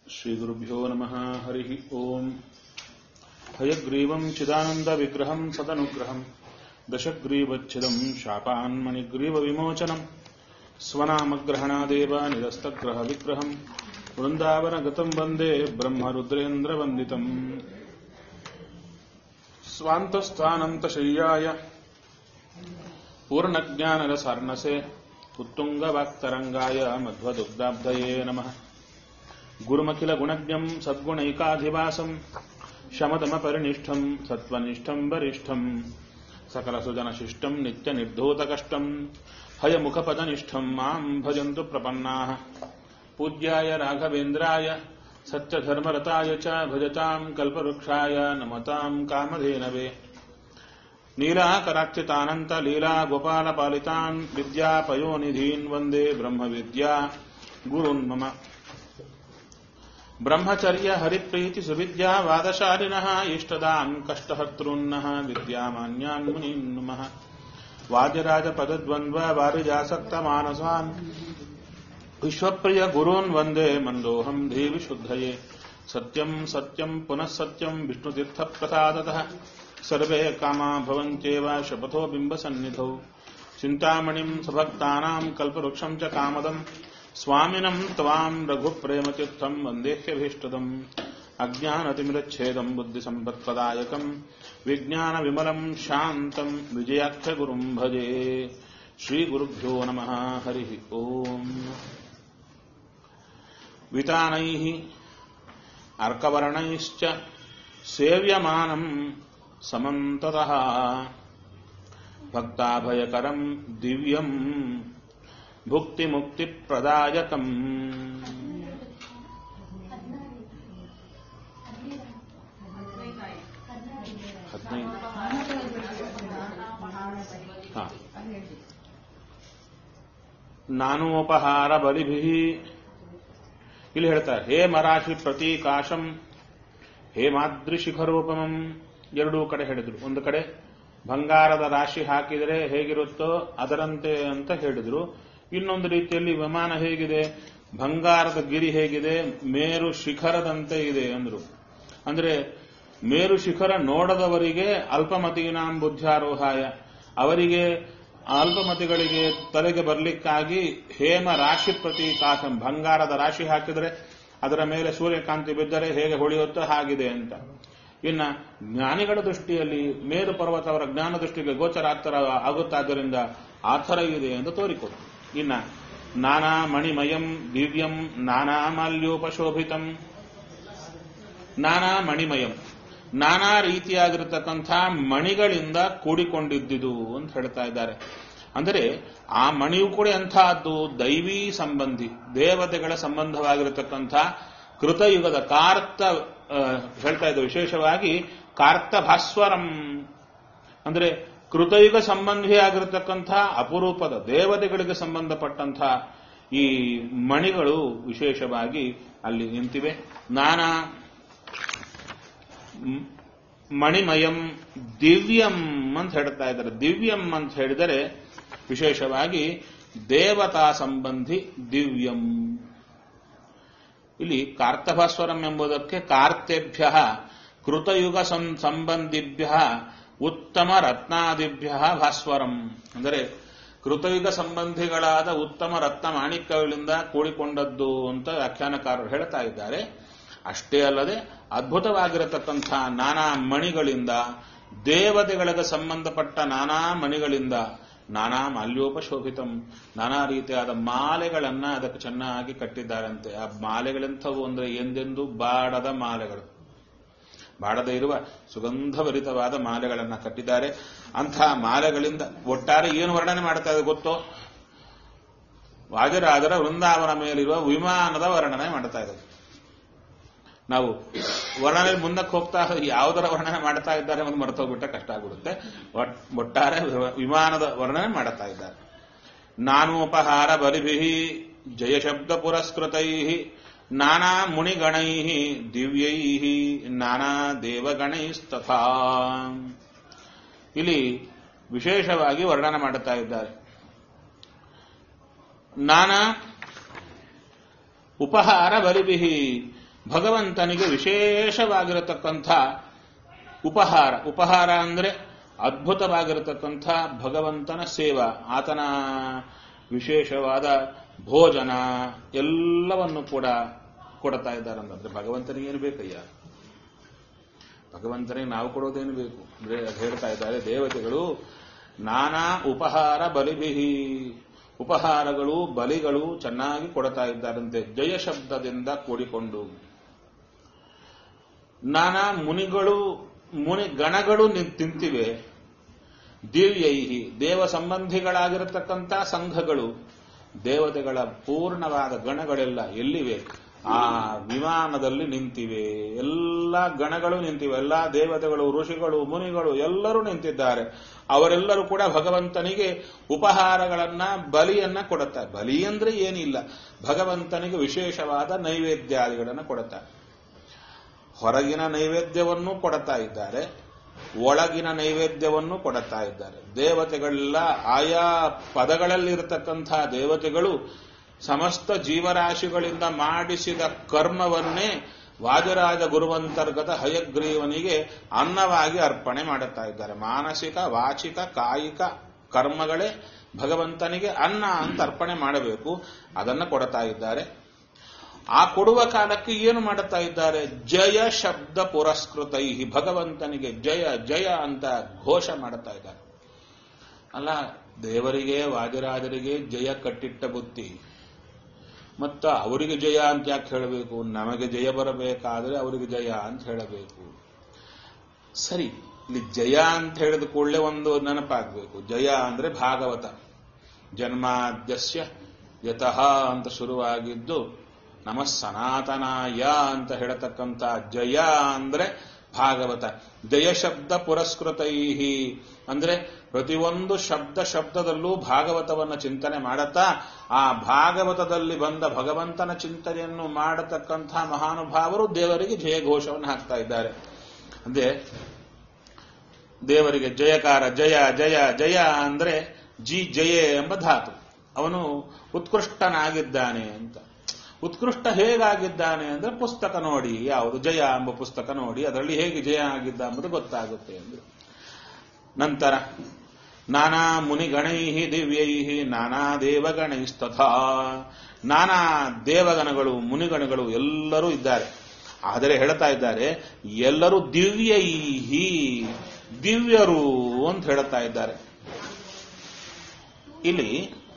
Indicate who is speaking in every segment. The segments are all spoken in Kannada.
Speaker 1: श्रीगुरुभ्यो नमः हरिः ओम् हयग्रीवम् चिदानन्दविग्रहम् सदनुग्रहम् दशग्रीवच्छिदम् शापान्मणिग्रीवविमोचनम् स्वनामग्रहणादेव निरस्तग्रहविग्रहम् वृन्दावनगतम् वन्दे ब्रह्मरुद्रेन्द्रवन्दितम् स्वान्तस्थानन्तशय्याय पूर्णज्ञानरसार्णसे उत्तुङ्गवाक्तरङ्गाय मध्वदुग्धाब्धये नमः गुरुमखिलगुणज्ञम् सद्गुणैकाधिवासम् शमदमपरिनिष्ठम् सत्त्वनिष्ठम् वरिष्ठम् सकलसुजनशिष्टम् नित्यनिर्धूतकष्टम् हयमुखपदनिष्ठम् माम् भजन्तु प्रपन्नाः पूज्याय राघवेन्द्राय सत्यधर्मरताय च भजताम् कल्पवृक्षाय नमताम् कामधेनवे नीलाकराक्षितानन्तलीलागोपालपालितान् विद्यापयोनिधीन् वन्दे ब्रह्मविद्या गुरून् मम ब्रह्मचर्य हरिप्रीति सुविद्या वादशालिनः इष्टदान् कष्टहर्तॄन्नः विद्यामान्यान् मुनीन् नुमः वादिराजपदद्वन्द्व वारिजासक्तमानसान् विश्वप्रिय गुरून् वन्दे मन्दोऽहम् देवि शुद्धये सत्यम् सत्यम् पुनः सत्यम् विष्णुतीर्थप्रसादतः सर्वे कामा भवन्त्येव शपथो बिम्बसन्निधौ चिन्तामणिम् सभक्तानाम् कल्पवृक्षम् च कामदम् स्वामिनम् त्वाम् रघुप्रेमतीर्थम् वन्देह्यभीष्टदम् अज्ञानतिमिरच्छेदम् बुद्धिसम्पत्प्रदायकम् विज्ञानविमलम् शान्तम् विजयाख्यगुरुम् भजे श्रीगुरुभ्यो नमः हरिः ओम् वितानैः अर्कवर्णैश्च सेव्यमानम् समन्ततः भक्ताभयकरम् दिव्यम् भुक्तिमुक्तिप्रदायकम् ಹದಿನೈದು ಹಾ ನಾನೋಪಹಾರ ಬಲಿಭಿ ಇಲ್ಲಿ ಹೇಳ್ತಾರೆ ಹೇ ಮರಾಶಿ ಪ್ರತೀಕಾಶಂ ಹೇಮಾದ್ರಿ ಶಿಖರೋಪಮಂ ಎರಡೂ ಕಡೆ ಹೇಳಿದ್ರು ಒಂದು ಕಡೆ ಬಂಗಾರದ ರಾಶಿ ಹಾಕಿದರೆ ಹೇಗಿರುತ್ತೋ ಅದರಂತೆ ಅಂತ ಹೇಳಿದ್ರು ಇನ್ನೊಂದು ರೀತಿಯಲ್ಲಿ ವಿಮಾನ ಹೇಗಿದೆ ಬಂಗಾರದ ಗಿರಿ ಹೇಗಿದೆ ಮೇರು ಶಿಖರದಂತೆ ಇದೆ ಅಂದ್ರು ಅಂದ್ರೆ ಮೇರು ಶಿಖರ ನೋಡದವರಿಗೆ ಅಲ್ಪಮತೀನಾಂ ಬುದ್ಧಾರೋಹಾಯ ಅವರಿಗೆ ಅಲ್ಪಮತಿಗಳಿಗೆ ತಲೆಗೆ ಬರಲಿಕ್ಕಾಗಿ ಹೇಮ ರಾಶಿ ಪ್ರತೀಕಾಶಂ ಬಂಗಾರದ ರಾಶಿ ಹಾಕಿದರೆ ಅದರ ಮೇಲೆ ಸೂರ್ಯಕಾಂತಿ ಬಿದ್ದರೆ ಹೇಗೆ ಹೊಳೆಯುತ್ತೋ ಹಾಗಿದೆ ಅಂತ ಇನ್ನ ಜ್ಞಾನಿಗಳ ದೃಷ್ಟಿಯಲ್ಲಿ ಮೇರು ಪರ್ವತ ಅವರ ಜ್ಞಾನ ದೃಷ್ಟಿಗೆ ಗೋಚರ ಆಗ್ತರ ಆಗುತ್ತಾದ್ದರಿಂದ ಆ ಥರ ಇದೆ ಎಂದು ತೋರಿಕೊಡು ಇನ್ನ ನಾನಾ ಮಣಿಮಯಂ ದಿವ್ಯಂ ನಾನಾ ಮಾಲ್ಯೋಪಶೋಭಿತಂ ನಾನಾ ಮಣಿಮಯಂ ನಾನಾ ರೀತಿಯಾಗಿರತಕ್ಕಂಥ ಮಣಿಗಳಿಂದ ಕೂಡಿಕೊಂಡಿದ್ದುದು ಅಂತ ಹೇಳ್ತಾ ಇದ್ದಾರೆ ಅಂದರೆ ಆ ಮಣಿಯು ಕೂಡ ಎಂಥದ್ದು ದೈವೀ ಸಂಬಂಧಿ ದೇವತೆಗಳ ಸಂಬಂಧವಾಗಿರತಕ್ಕಂಥ ಕೃತಯುಗದ ಕಾರ್ತ ಹೇಳ್ತಾ ಇದ್ದ ವಿಶೇಷವಾಗಿ ಕಾರ್ತ ಭಾಸ್ವರಂ ಅಂದ್ರೆ ಕೃತಯುಗ ಸಂಬಂಧಿಯಾಗಿರತಕ್ಕಂಥ ಅಪರೂಪದ ದೇವತೆಗಳಿಗೆ ಸಂಬಂಧಪಟ್ಟಂಥ ಈ ಮಣಿಗಳು ವಿಶೇಷವಾಗಿ ಅಲ್ಲಿ ನಿಂತಿವೆ ನಾನಾ ಮಣಿಮಯಂ ದಿವ್ಯಂ ಅಂತ ಹೇಳ್ತಾ ಇದ್ದಾರೆ ದಿವ್ಯಂ ಅಂತ ಹೇಳಿದರೆ ವಿಶೇಷವಾಗಿ ದೇವತಾ ಸಂಬಂಧಿ ದಿವ್ಯಂ ಇಲ್ಲಿ ಕಾರ್ತಭಾಸ್ವರಂ ಎಂಬುದಕ್ಕೆ ಕಾರ್ತೆಭ್ಯ ಕೃತಯುಗ ಸಂಬಂಧಿಭ್ಯ ಉತ್ತಮ ರತ್ನಾದಿಭ್ಯ ಭಾಸ್ವರಂ ಅಂದರೆ ಕೃತಯುಗ ಸಂಬಂಧಿಗಳಾದ ಉತ್ತಮ ರತ್ನ ಮಾಣಿಕ್ಯಗಳಿಂದ ಕೂಡಿಕೊಂಡದ್ದು ಅಂತ ವ್ಯಾಖ್ಯಾನಕಾರರು ಹೇಳ್ತಾ ಇದ್ದಾರೆ ಅಷ್ಟೇ ಅಲ್ಲದೆ ಅದ್ಭುತವಾಗಿರತಕ್ಕಂಥ ನಾನಾ ಮಣಿಗಳಿಂದ ದೇವತೆಗಳಿಗೆ ಸಂಬಂಧಪಟ್ಟ ನಾನಾ ಮಣಿಗಳಿಂದ ನಾನಾ ಮಾಲ್ಯೋಪಶೋಭಿತಂ ನಾನಾ ರೀತಿಯಾದ ಮಾಲೆಗಳನ್ನ ಅದಕ್ಕೆ ಚೆನ್ನಾಗಿ ಕಟ್ಟಿದ್ದಾರಂತೆ ಆ ಮಾಲೆಗಳೆಂಥವು ಅಂದ್ರೆ ಎಂದೆಂದೂ ಬಾಡದ ಮಾಲೆಗಳು ಬಾಡದೇ ಇರುವ ಸುಗಂಧಭರಿತವಾದ ಮಾಲೆಗಳನ್ನ ಕಟ್ಟಿದ್ದಾರೆ ಅಂಥ ಮಾಲೆಗಳಿಂದ ಒಟ್ಟಾರೆ ಏನು ವರ್ಣನೆ ಮಾಡ್ತಾ ಇದೆ ಗೊತ್ತೋ ವಾಜರಾಜರ ವೃಂದಾವನ ಮೇಲಿರುವ ವಿಮಾನದ ವರ್ಣನೆ ಮಾಡ್ತಾ ಇದ್ದಾರೆ ನಾವು ವರ್ಣನೆ ಮುಂದಕ್ಕೆ ಹೋಗ್ತಾ ಯಾವುದರ ವರ್ಣನೆ ಮಾಡ್ತಾ ಇದ್ದಾರೆ ಒಂದು ಮರ್ತೋಗ್ಬಿಟ್ರೆ ಕಷ್ಟ ಆಗ್ಬಿಡುತ್ತೆ ಒಟ್ಟಾರೆ ವಿಮಾನದ ವರ್ಣನೆ ಮಾಡ್ತಾ ಇದ್ದಾರೆ ನಾನೋಪಹಾರ ಬಲಿಭಿ ಜಯಶಬ್ದ ಪುರಸ್ಕೃತೈ ನಾನಾ ಮುನಿಗಣೈ ದಿವ್ಯೈ ನಾನಾ ದೇವಗಣೈಸ್ತಥಾ ಇಲ್ಲಿ ವಿಶೇಷವಾಗಿ ವರ್ಣನೆ ಮಾಡುತ್ತಾ ಇದ್ದಾರೆ ನಾನಾ ಉಪಹಾರ ಬಲಿಬಿಹಿ ಭಗವಂತನಿಗೆ ವಿಶೇಷವಾಗಿರತಕ್ಕಂಥ ಉಪಹಾರ ಉಪಹಾರ ಅಂದ್ರೆ ಅದ್ಭುತವಾಗಿರತಕ್ಕಂಥ ಭಗವಂತನ ಸೇವಾ ಆತನ ವಿಶೇಷವಾದ ಭೋಜನ ಎಲ್ಲವನ್ನು ಕೂಡ ಕೊಡ್ತಾ ಇದ್ದಾರೆ ಅಂತಂದ್ರೆ ಭಗವಂತನಿಗೆ ಏನು ಬೇಕಯ್ಯ ಭಗವಂತನಿಗೆ ನಾವು ಕೊಡೋದೇನು ಬೇಕು ಅಂದ್ರೆ ಅದು ಹೇಳ್ತಾ ಇದ್ದಾರೆ ದೇವತೆಗಳು ನಾನಾ ಉಪಹಾರ ಬಲಿಬಿಹಿ ಉಪಹಾರಗಳು ಬಲಿಗಳು ಚೆನ್ನಾಗಿ ಕೊಡ್ತಾ ಇದ್ದಾರಂತೆ ಜಯ ಶಬ್ದದಿಂದ ಕೂಡಿಕೊಂಡು ನಾನಾ ಮುನಿಗಳು ಮುನಿ ಗಣಗಳು ನಿ- ತಿಂತಿವೆ ದಿವ್ಯೈಹಿ ದೇವ ಸಂಬಂಧಿಗಳಾಗಿರತಕ್ಕಂಥ ಸಂಘಗಳು ದೇವತೆಗಳ ಪೂರ್ಣವಾದ ಗಣಗಳೆಲ್ಲ ಎಲ್ಲಿವೆ ಆ ವಿಮಾನದಲ್ಲಿ ನಿಂತಿವೆ ಎಲ್ಲ ಗಣಗಳು ನಿಂತಿವೆ ಎಲ್ಲ ದೇವತೆಗಳು ಋಷಿಗಳು ಮುನಿಗಳು ಎಲ್ಲರೂ ನಿಂತಿದ್ದಾರೆ ಅವರೆಲ್ಲರೂ ಕೂಡ ಭಗವಂತನಿಗೆ ಉಪಹಾರಗಳನ್ನ ಬಲಿಯನ್ನ ಕೊಡುತ್ತಾರೆ ಬಲಿ ಅಂದ್ರೆ ಏನಿಲ್ಲ ಭಗವಂತನಿಗೆ ವಿಶೇಷವಾದ ನೈವೇದ್ಯಾದಿಗಳನ್ನ ಕೊಡುತ್ತಾರೆ ಹೊರಗಿನ ನೈವೇದ್ಯವನ್ನು ಕೊಡುತ್ತಾ ಇದ್ದಾರೆ ಒಳಗಿನ ನೈವೇದ್ಯವನ್ನು ಕೊಡುತ್ತಾ ಇದ್ದಾರೆ ದೇವತೆಗಳೆಲ್ಲ ಆಯಾ ಪದಗಳಲ್ಲಿರತಕ್ಕಂಥ ದೇವತೆಗಳು ಸಮಸ್ತ ಜೀವರಾಶಿಗಳಿಂದ ಮಾಡಿಸಿದ ಕರ್ಮವನ್ನೇ ವಾಜರಾಜ ಗುರುವಂತರ್ಗತ ಹಯಗ್ರೀವನಿಗೆ ಅನ್ನವಾಗಿ ಅರ್ಪಣೆ ಮಾಡುತ್ತಾ ಇದ್ದಾರೆ ಮಾನಸಿಕ ವಾಚಿಕ ಕಾಯಿಕ ಕರ್ಮಗಳೇ ಭಗವಂತನಿಗೆ ಅನ್ನ ಅಂತ ಅರ್ಪಣೆ ಮಾಡಬೇಕು ಅದನ್ನು ಕೊಡ್ತಾ ಇದ್ದಾರೆ ಆ ಕೊಡುವ ಕಾಲಕ್ಕೆ ಏನು ಮಾಡುತ್ತಾ ಇದ್ದಾರೆ ಜಯ ಶಬ್ದ ಪುರಸ್ಕೃತೈ ಭಗವಂತನಿಗೆ ಜಯ ಜಯ ಅಂತ ಘೋಷ ಮಾಡುತ್ತಾ ಇದ್ದಾರೆ ಅಲ್ಲ ದೇವರಿಗೆ ವಾದಿರಾಜರಿಗೆ ಜಯ ಕಟ್ಟಿಟ್ಟ ಬುತ್ತಿ ಮತ್ತ ಅವರಿಗೆ ಜಯ ಅಂತ ಯಾಕೆ ಹೇಳಬೇಕು ನಮಗೆ ಜಯ ಬರಬೇಕಾದ್ರೆ ಅವರಿಗೆ ಜಯ ಅಂತ ಹೇಳಬೇಕು ಸರಿ ಇಲ್ಲಿ ಜಯ ಅಂತ ಹೇಳಿದ ಕೂಡಲೇ ಒಂದು ನೆನಪಾಗಬೇಕು ಜಯ ಅಂದ್ರೆ ಭಾಗವತ ಜನ್ಮಾದ್ಯಸ್ಯ ಯತಃ ಅಂತ ಶುರುವಾಗಿದ್ದು ನಮ ಸನಾತನಾಯ ಅಂತ ಹೇಳತಕ್ಕಂಥ ಜಯ ಅಂದ್ರೆ ಭಾಗವತ ಜಯ ಶಬ್ದ ಪುರಸ್ಕೃತೈ ಅಂದ್ರೆ ಪ್ರತಿಯೊಂದು ಶಬ್ದ ಶಬ್ದದಲ್ಲೂ ಭಾಗವತವನ್ನ ಚಿಂತನೆ ಮಾಡುತ್ತಾ ಆ ಭಾಗವತದಲ್ಲಿ ಬಂದ ಭಗವಂತನ ಚಿಂತನೆಯನ್ನು ಮಾಡತಕ್ಕಂಥ ಮಹಾನುಭಾವರು ದೇವರಿಗೆ ಜಯಘೋಷವನ್ನು ಹಾಕ್ತಾ ಇದ್ದಾರೆ ಅಂದ್ರೆ ದೇವರಿಗೆ ಜಯಕಾರ ಜಯ ಜಯ ಜಯ ಅಂದ್ರೆ ಜಿ ಜಯ ಎಂಬ ಧಾತು ಅವನು ಉತ್ಕೃಷ್ಟನಾಗಿದ್ದಾನೆ ಅಂತ ಉತ್ಕೃಷ್ಟ ಹೇಗಾಗಿದ್ದಾನೆ ಅಂದ್ರೆ ಪುಸ್ತಕ ನೋಡಿ ಯಾವುದು ಜಯ ಎಂಬ ಪುಸ್ತಕ ನೋಡಿ ಅದರಲ್ಲಿ ಹೇಗೆ ಜಯ ಆಗಿದ್ದ ಎಂಬುದು ಗೊತ್ತಾಗುತ್ತೆ ಎಂದು ನಂತರ ನಾನಾ ಮುನಿಗಣೈ ದಿವ್ಯೈ ನಾನಾ ದೇವಗಣೈಸ್ತಥಾ ನಾನಾ ದೇವಗಣಗಳು ಮುನಿಗಣಗಳು ಎಲ್ಲರೂ ಇದ್ದಾರೆ ಆದರೆ ಹೇಳ್ತಾ ಇದ್ದಾರೆ ಎಲ್ಲರೂ ದಿವ್ಯೈಹಿ ದಿವ್ಯರು ಅಂತ ಹೇಳ್ತಾ ಇದ್ದಾರೆ ಇಲ್ಲಿ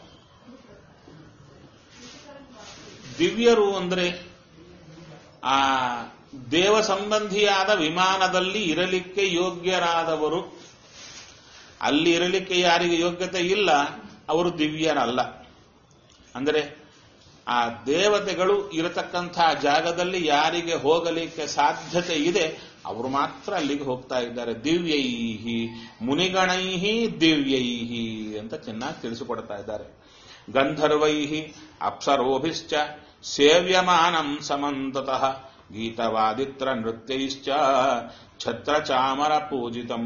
Speaker 1: ದಿವ್ಯರು ಅಂದ್ರೆ ಆ ದೇವ ಸಂಬಂಧಿಯಾದ ವಿಮಾನದಲ್ಲಿ ಇರಲಿಕ್ಕೆ ಯೋಗ್ಯರಾದವರು ಅಲ್ಲಿ ಇರಲಿಕ್ಕೆ ಯಾರಿಗೆ ಯೋಗ್ಯತೆ ಇಲ್ಲ ಅವರು ದಿವ್ಯರಲ್ಲ ಅಂದರೆ ಆ ದೇವತೆಗಳು ಇರತಕ್ಕಂಥ ಜಾಗದಲ್ಲಿ ಯಾರಿಗೆ ಹೋಗಲಿಕ್ಕೆ ಸಾಧ್ಯತೆ ಇದೆ ಅವರು ಮಾತ್ರ ಅಲ್ಲಿಗೆ ಹೋಗ್ತಾ ಇದ್ದಾರೆ ದಿವ್ಯೈಹಿ ಮುನಿಗಣೈಹಿ ದಿವ್ಯೈಹಿ ಅಂತ ಚೆನ್ನಾಗಿ ತಿಳಿಸಿಕೊಡ್ತಾ ಇದ್ದಾರೆ ಗಂಧರ್ವೈಹಿ ಅಪ್ಸರೋಭಿಶ್ಚ ಸೇವ್ಯಮಾನಂ ಸಮಂತತಃ ಗೀತವಾದಿತ್ರ ನೃತ್ಯೈಶ್ಚ ಛತ್ರಚಾಮರ ಪೂಜಿತಂ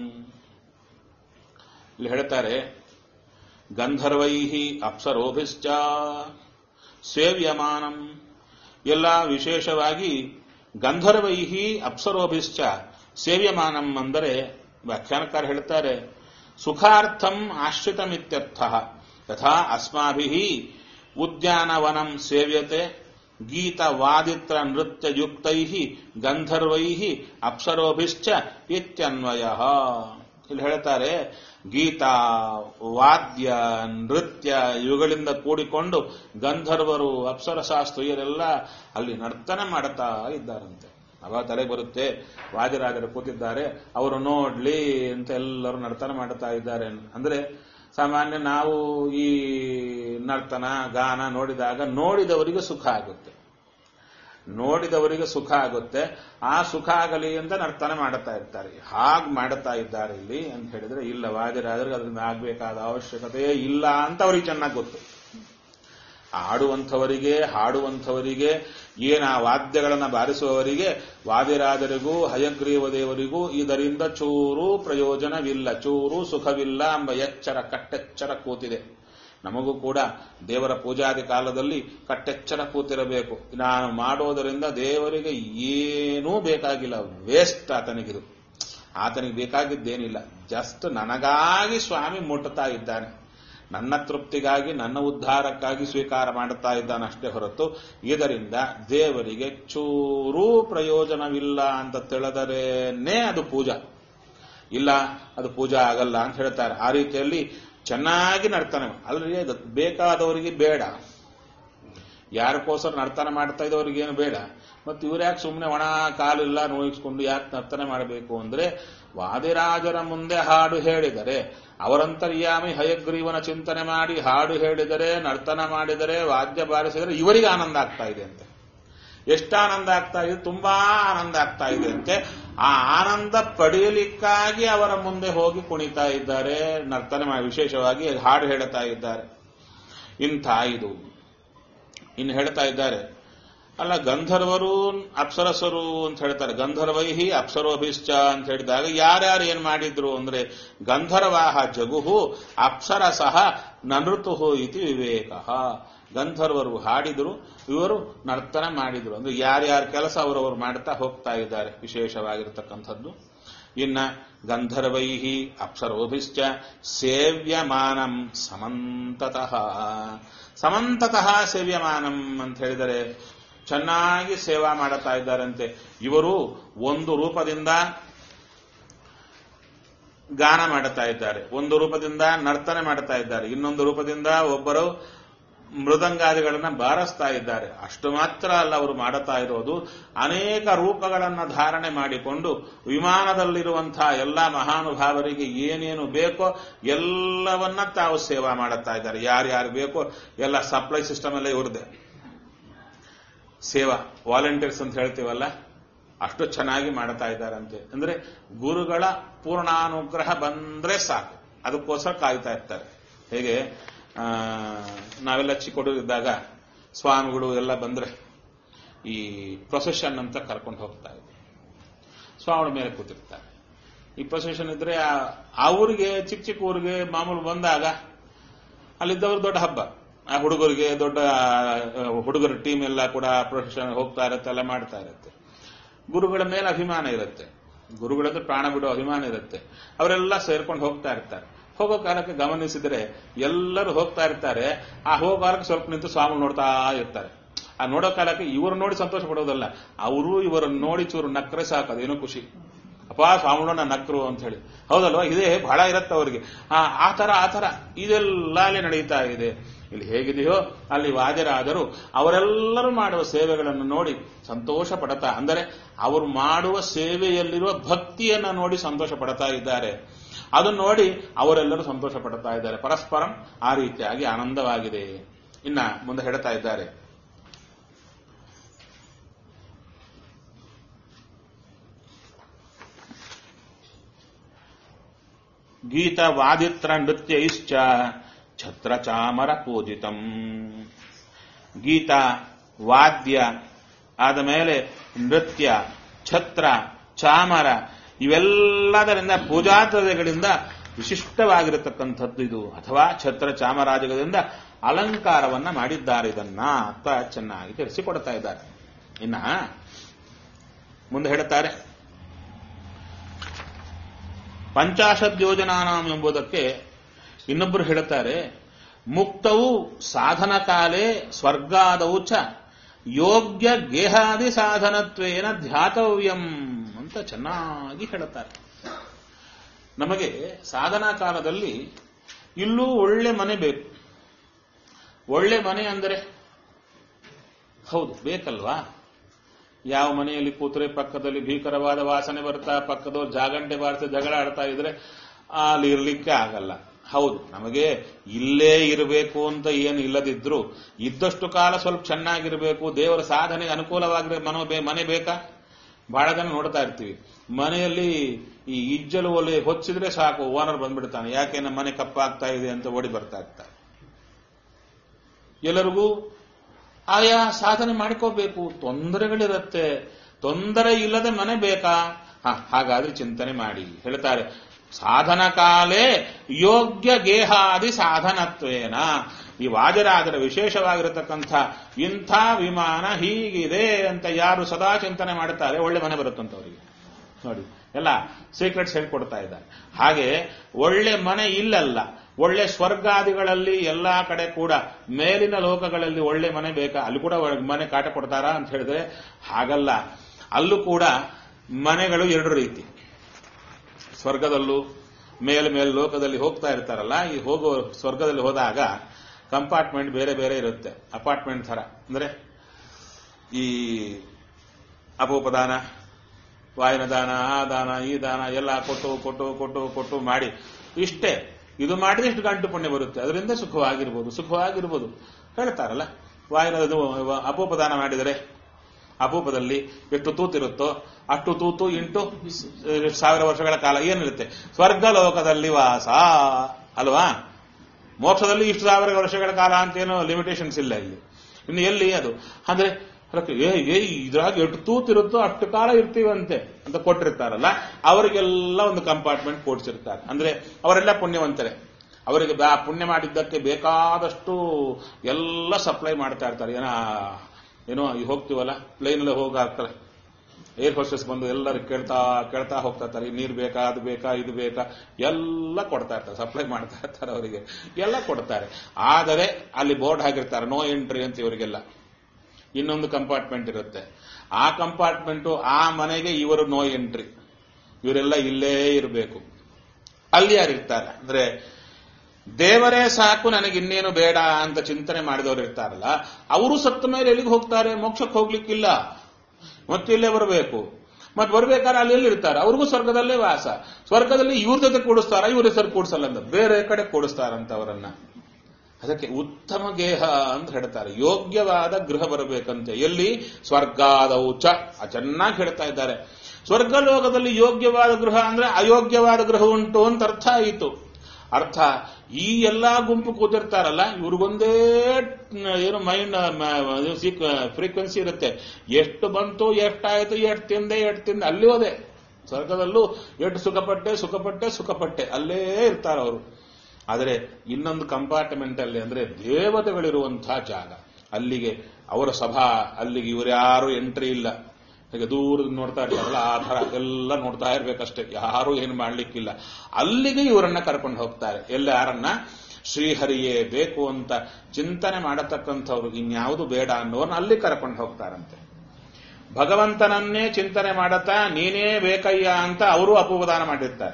Speaker 1: ಇಲ್ಲಿ ಹೇಳ್ತಾರೆ ಗಂಧರ್ವೈಹಿ ಅಪ್ಸರೋಭಿಶ್ಚ ಸೇವ್ಯಮಾನಂ ಎಲ್ಲ ವಿಶೇಷವಾಗಿ ಗಂಧರ್ವೈಹಿ ಅಪ್ಸರೋಭಿಶ್ಚ ಸೇವ್ಯಮಾನಂ ಅಂದರೆ ವ್ಯಾಖ್ಯಾನಕಾರ ಹೇಳ್ತಾರೆ ಸುಖಾರ್ಥಂ ಆಶ್ರಿತಮಿತ್ಯರ್ಥ ಯಥಾ ಅಸ್ಮಾಭಿ ಉದ್ಯಾನವನಂ ಸೇವ್ಯತೆ ಗೀತ ವಾದಿತ್ರ ನೃತ್ಯ ಯುಕ್ತೈ ಗಂಧರ್ವೈ ಅಪ್ಸರೋಭಿಶ್ಚ ಇತ್ಯನ್ವಯ ಇಲ್ಲಿ ಹೇಳ್ತಾರೆ ಗೀತ ವಾದ್ಯ ನೃತ್ಯ ಇವುಗಳಿಂದ ಕೂಡಿಕೊಂಡು ಗಂಧರ್ವರು ಅಪ್ಸರಶಾಸ್ತ್ರೀಯರೆಲ್ಲ ಅಲ್ಲಿ ನರ್ತನ ಮಾಡುತ್ತಾ ಇದ್ದಾರಂತೆ ಅವಾಗ ತಲೆ ಬರುತ್ತೆ ವಾದಿರಾಜರು ಕೂತಿದ್ದಾರೆ ಅವರು ನೋಡ್ಲಿ ಅಂತ ಎಲ್ಲರೂ ನರ್ತನ ಮಾಡುತ್ತಾ ಇದ್ದಾರೆ ಅಂದ್ರೆ ಸಾಮಾನ್ಯ ನಾವು ಈ ನರ್ತನ ಗಾನ ನೋಡಿದಾಗ ನೋಡಿದವರಿಗೆ ಸುಖ ಆಗುತ್ತೆ ನೋಡಿದವರಿಗೆ ಸುಖ ಆಗುತ್ತೆ ಆ ಸುಖ ಆಗಲಿ ಅಂತ ನರ್ತನ ಮಾಡುತ್ತಾ ಇರ್ತಾರೆ ಹಾಗೆ ಮಾಡುತ್ತಾ ಇದ್ದಾರೆ ಇಲ್ಲಿ ಅಂತ ಹೇಳಿದ್ರೆ ಇಲ್ಲ ವಾದಿರಾದ್ರೆ ಅದರಿಂದ ಆಗ್ಬೇಕಾದ ಅವಶ್ಯಕತೆ ಇಲ್ಲ ಅಂತ ಅವ್ರಿಗೆ ಚೆನ್ನಾಗಿ ಗೊತ್ತು ಆಡುವಂಥವರಿಗೆ ಹಾಡುವಂಥವರಿಗೆ ಏನ ವಾದ್ಯಗಳನ್ನು ಬಾರಿಸುವವರಿಗೆ ವಾದಿರಾಜರಿಗೂ ಹಯಗ್ರೀವ ದೇವರಿಗೂ ಇದರಿಂದ ಚೂರು ಪ್ರಯೋಜನವಿಲ್ಲ ಚೂರು ಸುಖವಿಲ್ಲ ಎಂಬ ಎಚ್ಚರ ಕಟ್ಟೆಚ್ಚರ ಕೂತಿದೆ ನಮಗೂ ಕೂಡ ದೇವರ ಪೂಜಾದಿ ಕಾಲದಲ್ಲಿ ಕಟ್ಟೆಚ್ಚರ ಕೂತಿರಬೇಕು ನಾನು ಮಾಡೋದರಿಂದ ದೇವರಿಗೆ ಏನೂ ಬೇಕಾಗಿಲ್ಲ ವೇಸ್ಟ್ ಆತನಿಗಿದು ಆತನಿಗೆ ಬೇಕಾಗಿದ್ದೇನಿಲ್ಲ ಜಸ್ಟ್ ನನಗಾಗಿ ಸ್ವಾಮಿ ಮುಟ್ಟುತ್ತಾ ಇದ್ದಾನೆ ನನ್ನ ತೃಪ್ತಿಗಾಗಿ ನನ್ನ ಉದ್ಧಾರಕ್ಕಾಗಿ ಸ್ವೀಕಾರ ಮಾಡುತ್ತಾ ಇದ್ದಾನೆ ಅಷ್ಟೇ ಹೊರತು ಇದರಿಂದ ದೇವರಿಗೆ ಚೂರೂ ಪ್ರಯೋಜನವಿಲ್ಲ ಅಂತ ತಿಳಿದರೇನೇ ಅದು ಪೂಜಾ ಇಲ್ಲ ಅದು ಪೂಜಾ ಆಗಲ್ಲ ಅಂತ ಹೇಳ್ತಾರೆ ಆ ರೀತಿಯಲ್ಲಿ ಚೆನ್ನಾಗಿ ನರ್ತನ ಅಲ್ರಿ ಅದು ಬೇಕಾದವರಿಗೆ ಬೇಡ ಯಾರಕ್ಕೋಸ್ಕರ ನರ್ತನ ಮಾಡ್ತಾ ಇದ್ದವ್ರಿಗೆ ಏನು ಬೇಡ ಮತ್ತು ಇವ್ರು ಯಾಕೆ ಸುಮ್ಮನೆ ಒಣ ಕಾಲಿಲ್ಲ ನೋಯಿಸ್ಕೊಂಡು ಯಾಕೆ ನರ್ತನ ಮಾಡಬೇಕು ಅಂದ್ರೆ ವಾದಿರಾಜರ ಮುಂದೆ ಹಾಡು ಹೇಳಿದರೆ ಅವರಂತರ್ಯಾಮಿ ಹಯಗ್ರೀವನ ಚಿಂತನೆ ಮಾಡಿ ಹಾಡು ಹೇಳಿದರೆ ನರ್ತನ ಮಾಡಿದರೆ ವಾದ್ಯ ಬಾರಿಸಿದರೆ ಇವರಿಗೆ ಆನಂದ ಆಗ್ತಾ ಇದೆ ಅಂತೆ ಎಷ್ಟು ಆನಂದ ಆಗ್ತಾ ಇದೆ ತುಂಬಾ ಆನಂದ ಆಗ್ತಾ ಇದೆ ಅಂತೆ ಆ ಆನಂದ ಪಡೆಯಲಿಕ್ಕಾಗಿ ಅವರ ಮುಂದೆ ಹೋಗಿ ಕುಣಿತಾ ಇದ್ದಾರೆ ನರ್ತನೆ ಮಾಡಿ ವಿಶೇಷವಾಗಿ ಹಾಡು ಹೇಳುತ್ತಾ ಇದ್ದಾರೆ ಇಂಥ ಇದು ಇನ್ನು ಹೇಳ್ತಾ ಇದ್ದಾರೆ ಅಲ್ಲ ಗಂಧರ್ವರು ಅಪ್ಸರಸರು ಅಂತ ಹೇಳ್ತಾರೆ ಗಂಧರ್ವೈಹಿ ಅಪ್ಸರೋಭಿಶ್ಚ ಅಂತ ಹೇಳಿದಾಗ ಯಾರ್ಯಾರು ಏನ್ ಮಾಡಿದ್ರು ಅಂದ್ರೆ ಗಂಧರ್ವಾಹ ಜಗುಹು ಅಪ್ಸರಸಹ ನನೃತುಹು ಇತಿ ವಿವೇಕ ಗಂಧರ್ವರು ಹಾಡಿದ್ರು ಇವರು ನರ್ತನ ಮಾಡಿದ್ರು ಅಂದ್ರೆ ಯಾರ್ಯಾರ ಕೆಲಸ ಅವರವರು ಮಾಡ್ತಾ ಹೋಗ್ತಾ ಇದ್ದಾರೆ ವಿಶೇಷವಾಗಿರ್ತಕ್ಕಂಥದ್ದು ಇನ್ನ ಗಂಧರ್ವೈಹಿ ಅಪ್ಸರೋಭಿಶ್ಚ ಸೇವ್ಯಮಾನಂ ಸಮಂತತಃ ಸಮಂತತಃ ಸೇವ್ಯಮಾನಂ ಅಂತ ಹೇಳಿದರೆ ಚೆನ್ನಾಗಿ ಸೇವಾ ಮಾಡುತ್ತಾ ಇದ್ದಾರಂತೆ ಇವರು ಒಂದು ರೂಪದಿಂದ ಗಾನ ಮಾಡುತ್ತಾ ಇದ್ದಾರೆ ಒಂದು ರೂಪದಿಂದ ನರ್ತನೆ ಮಾಡುತ್ತಾ ಇದ್ದಾರೆ ಇನ್ನೊಂದು ರೂಪದಿಂದ ಒಬ್ಬರು ಮೃದಂಗಾದಿಗಳನ್ನ ಬಾರಿಸ್ತಾ ಇದ್ದಾರೆ ಅಷ್ಟು ಮಾತ್ರ ಅಲ್ಲ ಅವರು ಮಾಡುತ್ತಾ ಇರೋದು ಅನೇಕ ರೂಪಗಳನ್ನು ಧಾರಣೆ ಮಾಡಿಕೊಂಡು ವಿಮಾನದಲ್ಲಿರುವಂತಹ ಎಲ್ಲ ಮಹಾನುಭಾವರಿಗೆ ಏನೇನು ಬೇಕೋ ಎಲ್ಲವನ್ನ ತಾವು ಸೇವಾ ಮಾಡುತ್ತಾ ಇದ್ದಾರೆ ಯಾರ್ಯಾರು ಬೇಕೋ ಎಲ್ಲ ಸಪ್ಲೈ ಸಿಸ್ಟಮ್ ಎಲ್ಲ ಇವ್ರದೇ ಸೇವಾ ವಾಲಂಟಿಯರ್ಸ್ ಅಂತ ಹೇಳ್ತೀವಲ್ಲ ಅಷ್ಟು ಚೆನ್ನಾಗಿ ಮಾಡ್ತಾ ಇದ್ದಾರಂತೆ ಅಂದ್ರೆ ಗುರುಗಳ ಪೂರ್ಣಾನುಗ್ರಹ ಬಂದ್ರೆ ಸಾಕು ಅದಕ್ಕೋಸ್ಕರ ಕಾಯ್ತಾ ಇರ್ತಾರೆ ಹೇಗೆ ಆ, ನಾವೆಲ್ಲ ಚಿಕ್ಕಹುಡುಗಿದ್ದಾಗ ಸ್ವಾಮಿಗಳು ಎಲ್ಲ ಬಂದ್ರೆ ಈ ಪ್ರೊಸೆಷನ್ ಅಂತ ಕರ್ಕೊಂಡು ಹೋಗ್ತಾ ಇದ್ವಿ ಸ್ವಾಮಿಗಳ ಮೇಲೆ ಕೂತಿರ್ತಾರೆ ಈ ಪ್ರೊಸೆಷನ್ ಇದ್ರೆ ಆ- ಆ ಊರಿಗೆ ಚಿಕ್ಕ ಚಿಕ್ಕ ಊರಿಗೆ ಮಾಮೂಲು ಬಂದಾಗ ಅಲ್ಲಿದ್ದವರು ದೊಡ್ಡ ಹಬ್ಬ ಆ ಹುಡುಗರಿಗೆ ದೊಡ್ಡ ಆ, ಹುಡುಗರ ಟೀಮ್ ಎಲ್ಲ ಕೂಡ ಪ್ರೊಫೆಷನ್ ಹೋಗ್ತಾ ಇರುತ್ತೆ ಎಲ್ಲ ಮಾಡ್ತಾ ಇರುತ್ತೆ ಗುರುಗಳ ಮೇಲೆ ಅಭಿಮಾನ ಇರುತ್ತೆ ಗುರುಗಳದ್ದು ಪ್ರಾಣ ಬಿಡೋ ಅಭಿಮಾನ ಇರುತ್ತೆ ಅವರೆಲ್ಲ ಸೇರ್ಕೊಂಡು ಹೋಗ್ತಾ ಇರ್ತಾರೆ ಹೋಗೋ ಕಾಲಕ್ಕೆ ಗಮನಿಸಿದ್ರೆ ಎಲ್ಲರೂ ಹೋಗ್ತಾ ಇರ್ತಾರೆ ಆ ಹೋಗೋ ಕಾಲಕ್ಕೆ ಸ್ವಲ್ಪ ನಿಂತು ಸ್ವಾಮಿ ನೋಡ್ತಾ ಇರ್ತಾರೆ ಆ ನೋಡೋ ಕಾಲಕ್ಕೆ ಇವರು ನೋಡಿ ಸಂತೋಷ ಪಡೋದಲ್ಲ ಅವರು ಇವರನ್ನು ನೋಡಿ ಚೂರು ನಕ್ರೆ ಸಾಕು ಅದೇನೋ ಖುಷಿ ಅಪ್ಪ ಸ್ವಾಮಿಗಳನ್ನ ನಕ್ರು ಅಂತ ಹೇಳಿ ಹೌದಲ್ವಾ ಇದೇ ಬಹಳ ಇರುತ್ತೆ ಅವರಿಗೆ ಆ ಆ ತರ ಆ ತರ ಇದೆಲ್ಲ ಅಲ್ಲಿ ನಡೀತಾ ಇದೆ ಇಲ್ಲಿ ಹೇಗಿದೆಯೋ ಅಲ್ಲಿ ವಾದ್ಯರಾದರು ಅವರೆಲ್ಲರೂ ಮಾಡುವ ಸೇವೆಗಳನ್ನು ನೋಡಿ ಸಂತೋಷ ಪಡ್ತಾ ಅಂದರೆ ಅವರು ಮಾಡುವ ಸೇವೆಯಲ್ಲಿರುವ ಭಕ್ತಿಯನ್ನ ನೋಡಿ ಸಂತೋಷ ಪಡ್ತಾ ಇದ್ದಾರೆ ಅದನ್ನು ನೋಡಿ ಅವರೆಲ್ಲರೂ ಸಂತೋಷ ಪಡ್ತಾ ಇದ್ದಾರೆ ಪರಸ್ಪರಂ ಆ ರೀತಿಯಾಗಿ ಆನಂದವಾಗಿದೆ ಇನ್ನ ಮುಂದೆ ಹೇಳ್ತಾ ಇದ್ದಾರೆ ಗೀತ ವಾದಿತ್ರ ನೃತ್ಯೈಶ್ಚ ಛತ್ರ ಚಾಮರ ಪೂಜಿತಂ ಗೀತ ವಾದ್ಯ ಆದ ಮೇಲೆ ನೃತ್ಯ ಛತ್ರ ಚಾಮರ ಇವೆಲ್ಲದರಿಂದ ಪೂಜಾದ್ರವ್ಯಗಳಿಂದ ವಿಶಿಷ್ಟವಾಗಿರತಕ್ಕಂಥದ್ದು ಇದು ಅಥವಾ ಛತ್ರ ಚಾಮರಾಜಗಳಿಂದ ಅಲಂಕಾರವನ್ನ ಮಾಡಿದ್ದಾರೆ ಇದನ್ನ ಅಂತ ಚೆನ್ನಾಗಿ ತಿಳಿಸಿಕೊಡ್ತಾ ಇದ್ದಾರೆ ಇನ್ನ ಮುಂದೆ ಹೇಳುತ್ತಾರೆ ಪಂಚಾಶದ್ ಯೋಜನಾನಾಂ ಎಂಬುದಕ್ಕೆ ಇನ್ನೊಬ್ಬರು ಹೇಳುತ್ತಾರೆ ಮುಕ್ತವು ಸಾಧನ ಕಾಲೇ ಸ್ವರ್ಗಾದವು ಚ ಯೋಗ್ಯ ಗೇಹಾದಿ ಸಾಧನತ್ವೇನ ಧ್ಯಾತವ್ಯಂ ಅಂತ ಚೆನ್ನಾಗಿ ಹೇಳುತ್ತಾರೆ ನಮಗೆ ಸಾಧನಾ ಕಾಲದಲ್ಲಿ ಇಲ್ಲೂ ಒಳ್ಳೆ ಮನೆ ಬೇಕು ಒಳ್ಳೆ ಮನೆ ಅಂದರೆ ಹೌದು ಬೇಕಲ್ವಾ ಯಾವ ಮನೆಯಲ್ಲಿ ಕೂತ್ರೆ ಪಕ್ಕದಲ್ಲಿ ಭೀಕರವಾದ ವಾಸನೆ ಬರ್ತಾ ಪಕ್ಕದವ್ರು ಜಾಗಂಟೆ ಬಾರಿಸಿ ಜಗಳ ಆಡ್ತಾ ಇದ್ರೆ ಅಲ್ಲಿ ಇರ್ಲಿಕ್ಕೆ ಆಗಲ್ಲ ಹೌದು ನಮಗೆ ಇಲ್ಲೇ ಇರಬೇಕು ಅಂತ ಏನು ಇಲ್ಲದಿದ್ರು ಇದ್ದಷ್ಟು ಕಾಲ ಸ್ವಲ್ಪ ಚೆನ್ನಾಗಿರ್ಬೇಕು ದೇವರ ಸಾಧನೆಗೆ ಅನುಕೂಲವಾಗಿರೋ ಮನೋ ಬೇ- ಮನೆ ಬೇಕಾ ಬಹಳ ಜನ ನೋಡ್ತಾ ಇರ್ತೀವಿ ಮನೆಯಲ್ಲಿ ಈ ಇಜ್ಜಲು ಒಲೆ ಹೊಚ್ಚಿದ್ರೆ ಸಾಕು ಓನರ್ ಬಂದ್ಬಿಡ್ತಾನೆ ಯಾಕೆ ನಮ್ಮ ಮನೆ ಕಪ್ಪಾಗ್ತಾ ಇದೆ ಅಂತ ಓಡಿ ಬರ್ತಾ ಇರ್ತಾರೆ ಎಲ್ಲರಿಗೂ ಆಯಾ ಸಾಧನೆ ಮಾಡ್ಕೋಬೇಕು ತೊಂದರೆಗಳಿರುತ್ತೆ ತೊಂದರೆ ಇಲ್ಲದೆ ಮನೆ ಬೇಕಾ ಹ ಹಾಗಾದ್ರೆ ಚಿಂತನೆ ಮಾಡಿ ಹೇಳ್ತಾರೆ ಸಾಧನ ಕಾಲೇ ಯೋಗ್ಯ ಗೇಹಾದಿ ಸಾಧನತ್ವೇನ ಈ ವಾಜರಾಜರ ವಿಶೇಷವಾಗಿರತಕ್ಕಂಥ ಇಂಥ ವಿಮಾನ ಹೀಗಿದೆ ಅಂತ ಯಾರು ಸದಾ ಚಿಂತನೆ ಮಾಡುತ್ತಾರೆ ಒಳ್ಳೆ ಮನೆ ಬರುತ್ತಂತ ಅವರಿಗೆ ನೋಡಿ ಎಲ್ಲ ಸೀಕ್ರೆಟ್ಸ್ ಹೇಳ್ಕೊಡ್ತಾ ಇದ್ದಾರೆ ಹಾಗೆ ಒಳ್ಳೆ ಮನೆ ಇಲ್ಲಲ್ಲ ಒಳ್ಳೆ ಸ್ವರ್ಗಾದಿಗಳಲ್ಲಿ ಎಲ್ಲಾ ಕಡೆ ಕೂಡ ಮೇಲಿನ ಲೋಕಗಳಲ್ಲಿ ಒಳ್ಳೆ ಮನೆ ಬೇಕಾ ಅಲ್ಲಿ ಕೂಡ ಒಳ್ಳೆ ಮನೆ ಕಾಟ ಕೊಡ್ತಾರಾ ಅಂತ ಹೇಳಿದ್ರೆ ಹಾಗಲ್ಲ ಅಲ್ಲೂ ಕೂಡ ಮನೆಗಳು ಎರಡು ರೀತಿ ಸ್ವರ್ಗದಲ್ಲೂ ಮೇಲೆ ಮೇಲೆ ಲೋಕದಲ್ಲಿ ಹೋಗ್ತಾ ಇರ್ತಾರಲ್ಲ ಈ ಹೋಗೋ ಸ್ವರ್ಗದಲ್ಲಿ ಹೋದಾಗ ಕಂಪಾರ್ಟ್ಮೆಂಟ್ ಬೇರೆ ಬೇರೆ ಇರುತ್ತೆ ಅಪಾರ್ಟ್ಮೆಂಟ್ ತರ ಅಂದ್ರೆ ಈ ಅಪೋಪದಾನ ವಾಯನ ದಾನ ಆ ದಾನ ಈ ದಾನ ಎಲ್ಲ ಕೊಟ್ಟು ಕೊಟ್ಟು ಕೊಟ್ಟು ಕೊಟ್ಟು ಮಾಡಿ ಇಷ್ಟೇ ಇದು ಮಾಡಿದ್ರೆ ಇಷ್ಟು ಗಂಟು ಪುಣ್ಯ ಬರುತ್ತೆ ಅದರಿಂದ ಸುಖವಾಗಿರ್ಬೋದು ಸುಖವಾಗಿರ್ಬೋದು ಹೇಳ್ತಾರಲ್ಲ ವಾಯನದು ಅಪೋಪದಾನ ಮಾಡಿದರೆ ಅಪೂಪದಲ್ಲಿ ಎಷ್ಟು ತೂತಿರುತ್ತೋ ಅಷ್ಟು ತೂತು ಇಂಟು ಸಾವಿರ ವರ್ಷಗಳ ಕಾಲ ಏನಿರುತ್ತೆ ಸ್ವರ್ಗ ಲೋಕದಲ್ಲಿ ವಾಸ ಅಲ್ವಾ ಮೋಕ್ಷದಲ್ಲಿ ಇಷ್ಟು ಸಾವಿರ ವರ್ಷಗಳ ಕಾಲ ಅಂತೇನೋ ಲಿಮಿಟೇಷನ್ಸ್ ಇಲ್ಲ ಇಲ್ಲಿ ಇನ್ನು ಎಲ್ಲಿ ಅದು ಅಂದ್ರೆ ಅದಕ್ಕೆ ಏ ಏ ಇದ್ರಾಗ ಎಷ್ಟು ತೂತಿರುತ್ತೋ ಅಷ್ಟು ಕಾಲ ಇರ್ತೀವಂತೆ ಅಂತ ಕೊಟ್ಟಿರ್ತಾರಲ್ಲ ಅವರಿಗೆಲ್ಲ ಒಂದು ಕಂಪಾರ್ಟ್ಮೆಂಟ್ ಕೊಡ್ಸಿರ್ತಾರೆ ಅಂದ್ರೆ ಅವರೆಲ್ಲ ಪುಣ್ಯವಂತರೇ ಅವರಿಗೆ ಬಾ ಪುಣ್ಯ ಮಾಡಿದ್ದಕ್ಕೆ ಬೇಕಾದಷ್ಟು ಎಲ್ಲ ಸಪ್ಲೈ ಮಾಡ್ತಾ ಇರ್ತಾರೆ ಏನ ಏನೋ ಈಗ ಹೋಗ್ತೀವಲ್ಲ ಪ್ಲೇನಲ್ಲಿ ಹೋಗಾಗ್ತಾರೆ ಏರ್ ಹೋಸ್ಟೆಸ್ ಬಂದು ಎಲ್ಲರೂ ಕೇಳ್ತಾ ಕೇಳ್ತಾ ಹೋಗ್ತಾ ಇರ್ತಾರೆ ಈ ನೀರು ಬೇಕಾ ಅದು ಬೇಕಾ ಇದು ಬೇಕಾ ಎಲ್ಲ ಕೊಡ್ತಾ ಇರ್ತಾರೆ ಸಪ್ಲೈ ಮಾಡ್ತಾ ಇರ್ತಾರೆ ಅವರಿಗೆ ಎಲ್ಲ ಕೊಡ್ತಾರೆ ಆದರೆ ಅಲ್ಲಿ ಬೋರ್ಡ್ ಹಾಕಿರ್ತಾರೆ ನೋ ಎಂಟ್ರಿ ಅಂತ ಇವರಿಗೆಲ್ಲ ಇನ್ನೊಂದು ಕಂಪಾರ್ಟ್ಮೆಂಟ್ ಇರುತ್ತೆ ಆ ಕಂಪಾರ್ಟ್ಮೆಂಟು ಆ ಮನೆಗೆ ಇವರು ನೋ ಎಂಟ್ರಿ ಇವರೆಲ್ಲ ಇಲ್ಲೇ ಇರಬೇಕು ಅಲ್ಲಿ ಯಾರಿರ್ತಾರೆ ಅಂದ್ರೆ ದೇವರೇ ಸಾಕು ನನಗೆ ಇನ್ನೇನು ಬೇಡ ಅಂತ ಚಿಂತನೆ ಮಾಡಿದವರು ಇರ್ತಾರಲ್ಲ ಅವರು ಸತ್ತ ಮೇಲೆ ಎಲ್ಲಿಗೆ ಹೋಗ್ತಾರೆ ಮೋಕ್ಷಕ್ಕೆ ಹೋಗ್ಲಿಕ್ಕಿಲ್ಲ ಮತ್ತೆ ಇಲ್ಲೇ ಬರಬೇಕು ಮತ್ತೆ ಬರ್ಬೇಕಾದ್ರೆ ಅಲ್ಲಿ ಎಲ್ಲಿ ಇರ್ತಾರೆ ಅವ್ರಿಗೂ ಸ್ವರ್ಗದಲ್ಲೇ ವಾಸ ಸ್ವರ್ಗದಲ್ಲಿ ಇವ್ರ ಜೊತೆ ಕೂಡಿಸ್ತಾರ ಇವ್ರ ಹೆಸರು ಕೂಡಿಸಲ್ಲ ಅಂತ ಬೇರೆ ಕಡೆ ಕೂಡಿಸ್ತಾರಂತ ಅವರನ್ನ ಅದಕ್ಕೆ ಉತ್ತಮ ಗೇಹ ಅಂತ ಹೇಳ್ತಾರೆ ಯೋಗ್ಯವಾದ ಗೃಹ ಬರಬೇಕಂತೆ ಎಲ್ಲಿ ಸ್ವರ್ಗಾದವು ಚ ಚೆನ್ನಾಗಿ ಹೇಳ್ತಾ ಇದ್ದಾರೆ ಸ್ವರ್ಗ ಲೋಕದಲ್ಲಿ ಯೋಗ್ಯವಾದ ಗೃಹ ಅಂದ್ರೆ ಅಯೋಗ್ಯವಾದ ಗೃಹ ಉಂಟು ಅಂತ ಅರ್ಥ ಆಯಿತು ಅರ್ಥ ಈ ಎಲ್ಲಾ ಗುಂಪು ಕೂತಿರ್ತಾರಲ್ಲ ಇವ್ರಿಗೊಂದೇ ಏನು ಮೈಂಡ್ ಫ್ರೀಕ್ವೆನ್ಸಿ ಇರುತ್ತೆ ಎಷ್ಟು ಬಂತು ಎಷ್ಟಾಯ್ತು ಎಷ್ಟು ತಿಂದೆ ಎಷ್ಟು ತಿಂದೆ ಅಲ್ಲಿ ಹೋದೆ ಸ್ವರ್ಗದಲ್ಲೂ ಎಷ್ಟು ಸುಖಪಟ್ಟೆ ಸುಖಪಟ್ಟೆ ಸುಖಪಟ್ಟೆ ಅಲ್ಲೇ ಇರ್ತಾರ ಅವರು ಆದರೆ ಇನ್ನೊಂದು ಕಂಪಾರ್ಟ್ಮೆಂಟ್ ಅಲ್ಲಿ ಅಂದ್ರೆ ದೇವತೆಗಳಿರುವಂತಹ ಜಾಗ ಅಲ್ಲಿಗೆ ಅವರ ಸಭಾ ಅಲ್ಲಿಗೆ ಇವರ್ಯಾರು ಎಂಟ್ರಿ ಇಲ್ಲ ಈಗ ದೂರದಿಂದ ನೋಡ್ತಾ ಇರ್ತಾರಲ್ಲ ಆ ಥರ ಎಲ್ಲ ನೋಡ್ತಾ ಇರ್ಬೇಕಷ್ಟೇ ಯಾರು ಏನು ಮಾಡ್ಲಿಕ್ಕಿಲ್ಲ ಅಲ್ಲಿಗೆ ಇವರನ್ನ ಕರ್ಕೊಂಡು ಹೋಗ್ತಾರೆ ಎಲ್ಲ ಯಾರನ್ನ ಶ್ರೀಹರಿಯೇ ಬೇಕು ಅಂತ ಚಿಂತನೆ ಮಾಡತಕ್ಕಂಥವ್ರು ಇನ್ಯಾವುದು ಬೇಡ ಅನ್ನೋನ್ ಅಲ್ಲಿ ಕರ್ಕೊಂಡು ಹೋಗ್ತಾರಂತೆ ಭಗವಂತನನ್ನೇ ಚಿಂತನೆ ಮಾಡತಾ ನೀನೇ ಬೇಕಯ್ಯ ಅಂತ ಅವರು ಅಪವಾದಾನ ಮಾಡಿರ್ತಾರೆ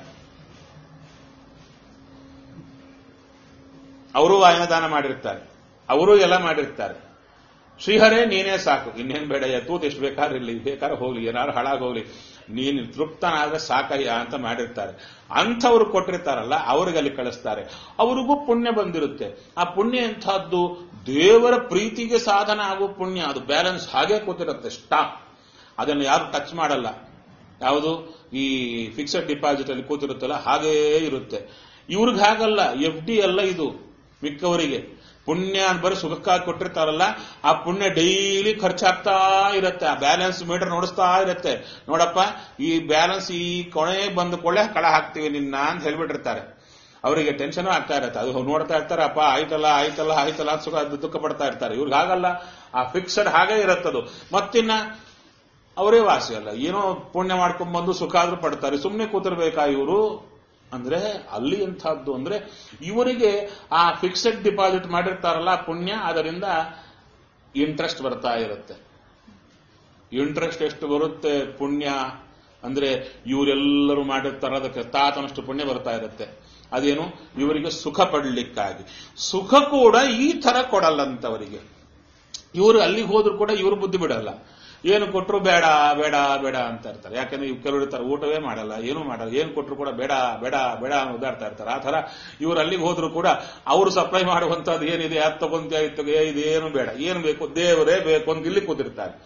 Speaker 1: ಅವರು ವಾಯನದಾನ ಮಾಡಿರ್ತಾರೆ ಅವರು ಎಲ್ಲ ಮಾಡಿರ್ತಾರೆ ಶ್ರೀಹರೇ ನೀನೇ ಸಾಕು ಇನ್ನೇನು ಬೇಡಯ್ಯ ತೂತ್ ಎಷ್ಟು ಬೇಕಾದ್ರೆ ಇಲ್ಲಿ ಬೇಕಾದ್ರೆ ಹೋಗ್ಲಿ ಏನಾದ್ರು ಹಾಳಾಗೋಗ್ಲಿ ನೀನು ತೃಪ್ತನಾದ್ರೆ ಸಾಕಯ್ಯ ಅಂತ ಮಾಡಿರ್ತಾರೆ ಅಂಥವ್ರು ಕೊಟ್ಟಿರ್ತಾರಲ್ಲ ಅವ್ರಿಗೆ ಅಲ್ಲಿ ಕಳಿಸ್ತಾರೆ ಅವ್ರಿಗೂ ಪುಣ್ಯ ಬಂದಿರುತ್ತೆ ಆ ಪುಣ್ಯ ಎಂಥದ್ದು ದೇವರ ಪ್ರೀತಿಗೆ ಸಾಧನ ಆಗೋ ಪುಣ್ಯ ಅದು ಬ್ಯಾಲೆನ್ಸ್ ಹಾಗೆ ಕೂತಿರುತ್ತೆ ಸ್ಟಾಕ್ ಅದನ್ನು ಯಾರು ಟಚ್ ಮಾಡಲ್ಲ ಯಾವುದು ಈ ಫಿಕ್ಸೆಡ್ ಡಿಪಾಸಿಟ್ ಅಲ್ಲಿ ಕೂತಿರುತ್ತಲ್ಲ ಹಾಗೇ ಇರುತ್ತೆ ಇವ್ರಿಗೆ ಹಾಗಲ್ಲ ಎಫ್ ಡಿ ಅಲ್ಲ ಇದು ಮಿಕ್ಕವರಿಗೆ ಪುಣ್ಯ ಅಂತ ಬರೀ ಸುಖಕ್ಕಾಗಿ ಕೊಟ್ಟಿರ್ತಾರಲ್ಲ ಆ ಪುಣ್ಯ ಡೈಲಿ ಖರ್ಚಾಗ್ತಾ ಇರುತ್ತೆ ಆ ಬ್ಯಾಲೆನ್ಸ್ ಮೀಟರ್ ನೋಡಿಸ್ತಾ ಇರುತ್ತೆ ನೋಡಪ್ಪ ಈ ಬ್ಯಾಲೆನ್ಸ್ ಈ ಕೊನೆ ಬಂದ ಕೊಳ್ಳೆ ಕಳ ಹಾಕ್ತೀವಿ ನಿನ್ನ ಅಂತ ಹೇಳ್ಬಿಟ್ಟಿರ್ತಾರೆ ಅವರಿಗೆ ಟೆನ್ಷನ್ ಆಗ್ತಾ ಇರುತ್ತೆ ಅದು ನೋಡ್ತಾ ಇರ್ತಾರೆ ಅಪ್ಪ ಆಯ್ತಲ್ಲ ಆಯ್ತಲ್ಲ ಆಯ್ತಲ್ಲ ಅಂತ ಸುಖ ದುಃಖ ಪಡ್ತಾ ಇರ್ತಾರೆ ಇವ್ರಿಗೆ ಹಾಗಲ್ಲ ಆ ಫಿಕ್ಸಡ್ ಹಾಗೆ ಇರುತ್ತದು ಮತ್ತಿನ್ನ ಅವರೇ ವಾಸಿ ಅಲ್ಲ ಏನೋ ಪುಣ್ಯ ಮಾಡ್ಕೊಂಡ್ಬಂದು ಸುಖ ಆದ್ರೂ ಪಡ್ತಾರೆ ಸುಮ್ಮನೆ ಕೂತಿರ್ಬೇಕಾ ಇವರು ಅಂದ್ರೆ ಅಲ್ಲಿ ಎಂಥದ್ದು ಅಂದ್ರೆ ಇವರಿಗೆ ಆ ಫಿಕ್ಸೆಡ್ ಡಿಪಾಸಿಟ್ ಮಾಡಿರ್ತಾರಲ್ಲ ಪುಣ್ಯ ಅದರಿಂದ ಇಂಟ್ರೆಸ್ಟ್ ಬರ್ತಾ ಇರುತ್ತೆ ಇಂಟ್ರೆಸ್ಟ್ ಎಷ್ಟು ಬರುತ್ತೆ ಪುಣ್ಯ ಅಂದ್ರೆ ಇವರೆಲ್ಲರೂ ಮಾಡಿರ್ತಾರ ಅದಕ್ಕೆ ತಾತನಷ್ಟು ಪುಣ್ಯ ಬರ್ತಾ ಇರುತ್ತೆ ಅದೇನು ಇವರಿಗೆ ಸುಖ ಪಡಲಿಕ್ಕಾಗಿ ಸುಖ ಕೂಡ ಈ ತರ ಕೊಡಲ್ಲಂತವರಿಗೆ ಇವರು ಅಲ್ಲಿಗೆ ಹೋದ್ರು ಕೂಡ ಇವರು ಬುದ್ಧಿ ಬಿಡಲ್ಲ ಏನು ಕೊಟ್ಟರು ಬೇಡ ಬೇಡ ಬೇಡ ಅಂತ ಇರ್ತಾರೆ ಯಾಕಂದ್ರೆ ಇವ್ ಕೆಲವರು ಇರ್ತಾರೆ ಊಟವೇ ಮಾಡಲ್ಲ ಏನು ಮಾಡಲ್ಲ ಏನು ಕೊಟ್ಟರು ಕೂಡ ಬೇಡ ಬೇಡ ಬೇಡ ಓದಾಡ್ತಾ ಇರ್ತಾರೆ ಆ ತರ ಇವ್ರು ಅಲ್ಲಿಗೆ ಹೋದ್ರು ಕೂಡ ಅವರು ಸಪ್ಲೈ ಮಾಡುವಂತದ್ದು ಏನಿದೆ ಅದು ತಗೊಂತ ಇತ್ತು ಇದೇನು ಬೇಡ ಏನು ಬೇಕು ದೇವರೇ ಬೇಕು ಅಂತ ಇಲ್ಲಿ ಕೂತಿರ್ತಾರೆ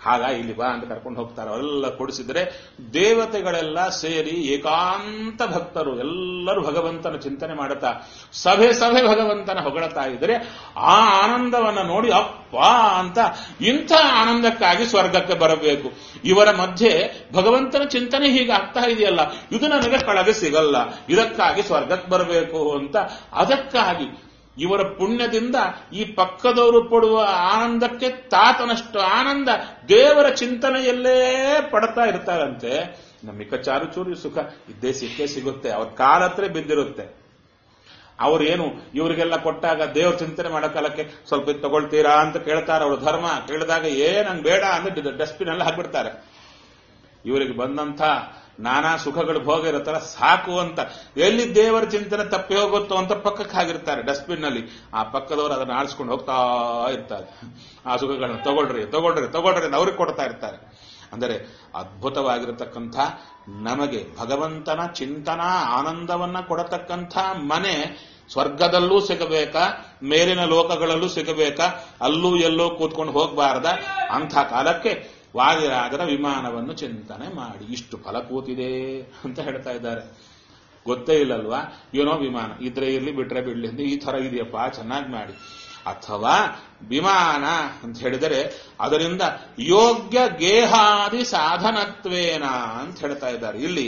Speaker 1: ಹಾಗ ಇಲ್ಲಿ ಬಾ ಅಂತ ಕರ್ಕೊಂಡು ಹೋಗ್ತಾರೆ ಅವೆಲ್ಲ ಕೊಡಿಸಿದ್ರೆ ದೇವತೆಗಳೆಲ್ಲ ಸೇರಿ ಏಕಾಂತ ಭಕ್ತರು ಎಲ್ಲರೂ ಭಗವಂತನ ಚಿಂತನೆ ಮಾಡುತ್ತಾ ಸಭೆ ಸಭೆ ಭಗವಂತನ ಹೊಗಳುತ್ತಾ ಇದ್ರೆ ಆ ಆನಂದವನ್ನ ನೋಡಿ ಅಪ್ಪ ಅಂತ ಇಂಥ ಆನಂದಕ್ಕಾಗಿ ಸ್ವರ್ಗಕ್ಕೆ ಬರಬೇಕು ಇವರ ಮಧ್ಯೆ ಭಗವಂತನ ಚಿಂತನೆ ಹೀಗೆ ಆಗ್ತಾ ಇದೆಯಲ್ಲ ಇದು ನನಗೆ ಕೆಳಗೆ ಸಿಗಲ್ಲ ಇದಕ್ಕಾಗಿ ಸ್ವರ್ಗಕ್ಕೆ ಬರಬೇಕು ಅಂತ ಅದಕ್ಕಾಗಿ ಇವರ ಪುಣ್ಯದಿಂದ ಈ ಪಕ್ಕದವರು ಪಡುವ ಆನಂದಕ್ಕೆ ತಾತನಷ್ಟು ಆನಂದ ದೇವರ ಚಿಂತನೆಯಲ್ಲೇ ಪಡ್ತಾ ಇರ್ತಾರಂತೆ ನಮ್ಮಿಕ ಚಾರುಚೂರಿ ಸುಖ ಇದ್ದೇ ಸಿಕ್ಕೇ ಸಿಗುತ್ತೆ ಅವ್ರ ಕಾಲತ್ರ ಬಿದ್ದಿರುತ್ತೆ ಅವ್ರೇನು ಇವರಿಗೆಲ್ಲ ಕೊಟ್ಟಾಗ ದೇವ್ರ ಚಿಂತನೆ ಮಾಡೋ ಕಾಲಕ್ಕೆ ಸ್ವಲ್ಪ ಇದು ತಗೊಳ್ತೀರಾ ಅಂತ ಕೇಳ್ತಾರೆ ಅವ್ರ ಧರ್ಮ ಕೇಳಿದಾಗ ಏ ನಂಗೆ ಬೇಡ ಅಂದ್ರೆ ಡಸ್ಟ್ಬಿನ್ ಎಲ್ಲ ಹಾಕ್ಬಿಡ್ತಾರೆ ಇವರಿಗೆ ಬಂದಂಥ ನಾನಾ ಸುಖಗಳು ಭೋಗ ಇರುತ್ತಲ್ಲ ಸಾಕು ಅಂತ ಎಲ್ಲಿ ದೇವರ ಚಿಂತನೆ ತಪ್ಪಿ ಹೋಗುತ್ತೋ ಅಂತ ಪಕ್ಕಕ್ಕೆ ಹಾಕಿರ್ತಾರೆ ಡಸ್ಟ್ಬಿನ್ ನಲ್ಲಿ ಆ ಪಕ್ಕದವರು ಅದನ್ನ ಆಡಿಸ್ಕೊಂಡು ಹೋಗ್ತಾ ಇರ್ತಾರೆ ಆ ಸುಖಗಳನ್ನ ತಗೊಳ್ರಿ ತಗೊಳ್ರಿ ತಗೊಳ್ರಿ ಅಂತ ಅವ್ರಿಗೆ ಕೊಡ್ತಾ ಇರ್ತಾರೆ ಅಂದರೆ ಅದ್ಭುತವಾಗಿರತಕ್ಕಂಥ ನಮಗೆ ಭಗವಂತನ ಚಿಂತನಾ ಆನಂದವನ್ನ ಕೊಡತಕ್ಕಂಥ ಮನೆ ಸ್ವರ್ಗದಲ್ಲೂ ಸಿಗಬೇಕಾ ಮೇಲಿನ ಲೋಕಗಳಲ್ಲೂ ಸಿಗಬೇಕಾ ಅಲ್ಲೂ ಎಲ್ಲೋ ಕೂತ್ಕೊಂಡು ಹೋಗಬಾರ್ದ ಅಂಥ ಕಾಲಕ್ಕೆ ವಾದಿರಾಜರ ವಿಮಾನವನ್ನು ಚಿಂತನೆ ಮಾಡಿ ಇಷ್ಟು ಫಲ ಕೂತಿದೆ ಅಂತ ಹೇಳ್ತಾ ಇದ್ದಾರೆ ಗೊತ್ತೇ ಇಲ್ಲಲ್ವಾ ಏನೋ ವಿಮಾನ ಇದ್ರೆ ಇರ್ಲಿ ಬಿಟ್ರೆ ಬಿಡ್ಲಿ ಅಂತ ಈ ತರ ಇದೆಯಪ್ಪ ಚೆನ್ನಾಗಿ ಮಾಡಿ ಅಥವಾ ವಿಮಾನ ಅಂತ ಹೇಳಿದರೆ ಅದರಿಂದ ಯೋಗ್ಯ ಗೇಹಾದಿ ಸಾಧನತ್ವೇನ ಅಂತ ಹೇಳ್ತಾ ಇದ್ದಾರೆ ಇಲ್ಲಿ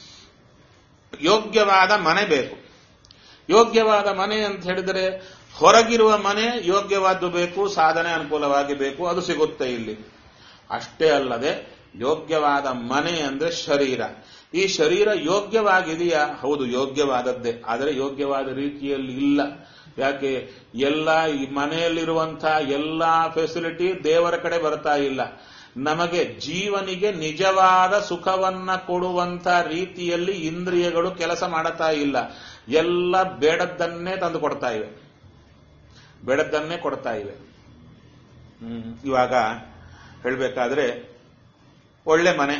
Speaker 1: ಯೋಗ್ಯವಾದ ಮನೆ ಬೇಕು ಯೋಗ್ಯವಾದ ಮನೆ ಅಂತ ಹೇಳಿದರೆ ಹೊರಗಿರುವ ಮನೆ ಯೋಗ್ಯವಾದ್ದು ಬೇಕು ಸಾಧನೆ ಅನುಕೂಲವಾಗಿ ಬೇಕು ಅದು ಸಿಗುತ್ತೆ ಇಲ್ಲಿ ಅಷ್ಟೇ ಅಲ್ಲದೆ ಯೋಗ್ಯವಾದ ಮನೆ ಅಂದ್ರೆ ಶರೀರ ಈ ಶರೀರ ಯೋಗ್ಯವಾಗಿದೆಯಾ ಹೌದು ಯೋಗ್ಯವಾದದ್ದೇ ಆದರೆ ಯೋಗ್ಯವಾದ ರೀತಿಯಲ್ಲಿ ಇಲ್ಲ ಯಾಕೆ ಎಲ್ಲ ಈ ಮನೆಯಲ್ಲಿರುವಂತಹ ಎಲ್ಲ ಫೆಸಿಲಿಟಿ ದೇವರ ಕಡೆ ಬರ್ತಾ ಇಲ್ಲ ನಮಗೆ ಜೀವನಿಗೆ ನಿಜವಾದ ಸುಖವನ್ನ ಕೊಡುವಂತ ರೀತಿಯಲ್ಲಿ ಇಂದ್ರಿಯಗಳು ಕೆಲಸ ಮಾಡುತ್ತಾ ಇಲ್ಲ ಎಲ್ಲ ಬೇಡದ್ದನ್ನೇ ತಂದು ಕೊಡ್ತಾ ಇವೆ ಬೇಡದ್ದನ್ನೇ ಕೊಡ್ತಾ ಇವೆ ಹ್ಮ್ ಇವಾಗ ಹೇಳಬೇಕಾದ್ರೆ ಒಳ್ಳೆ ಮನೆ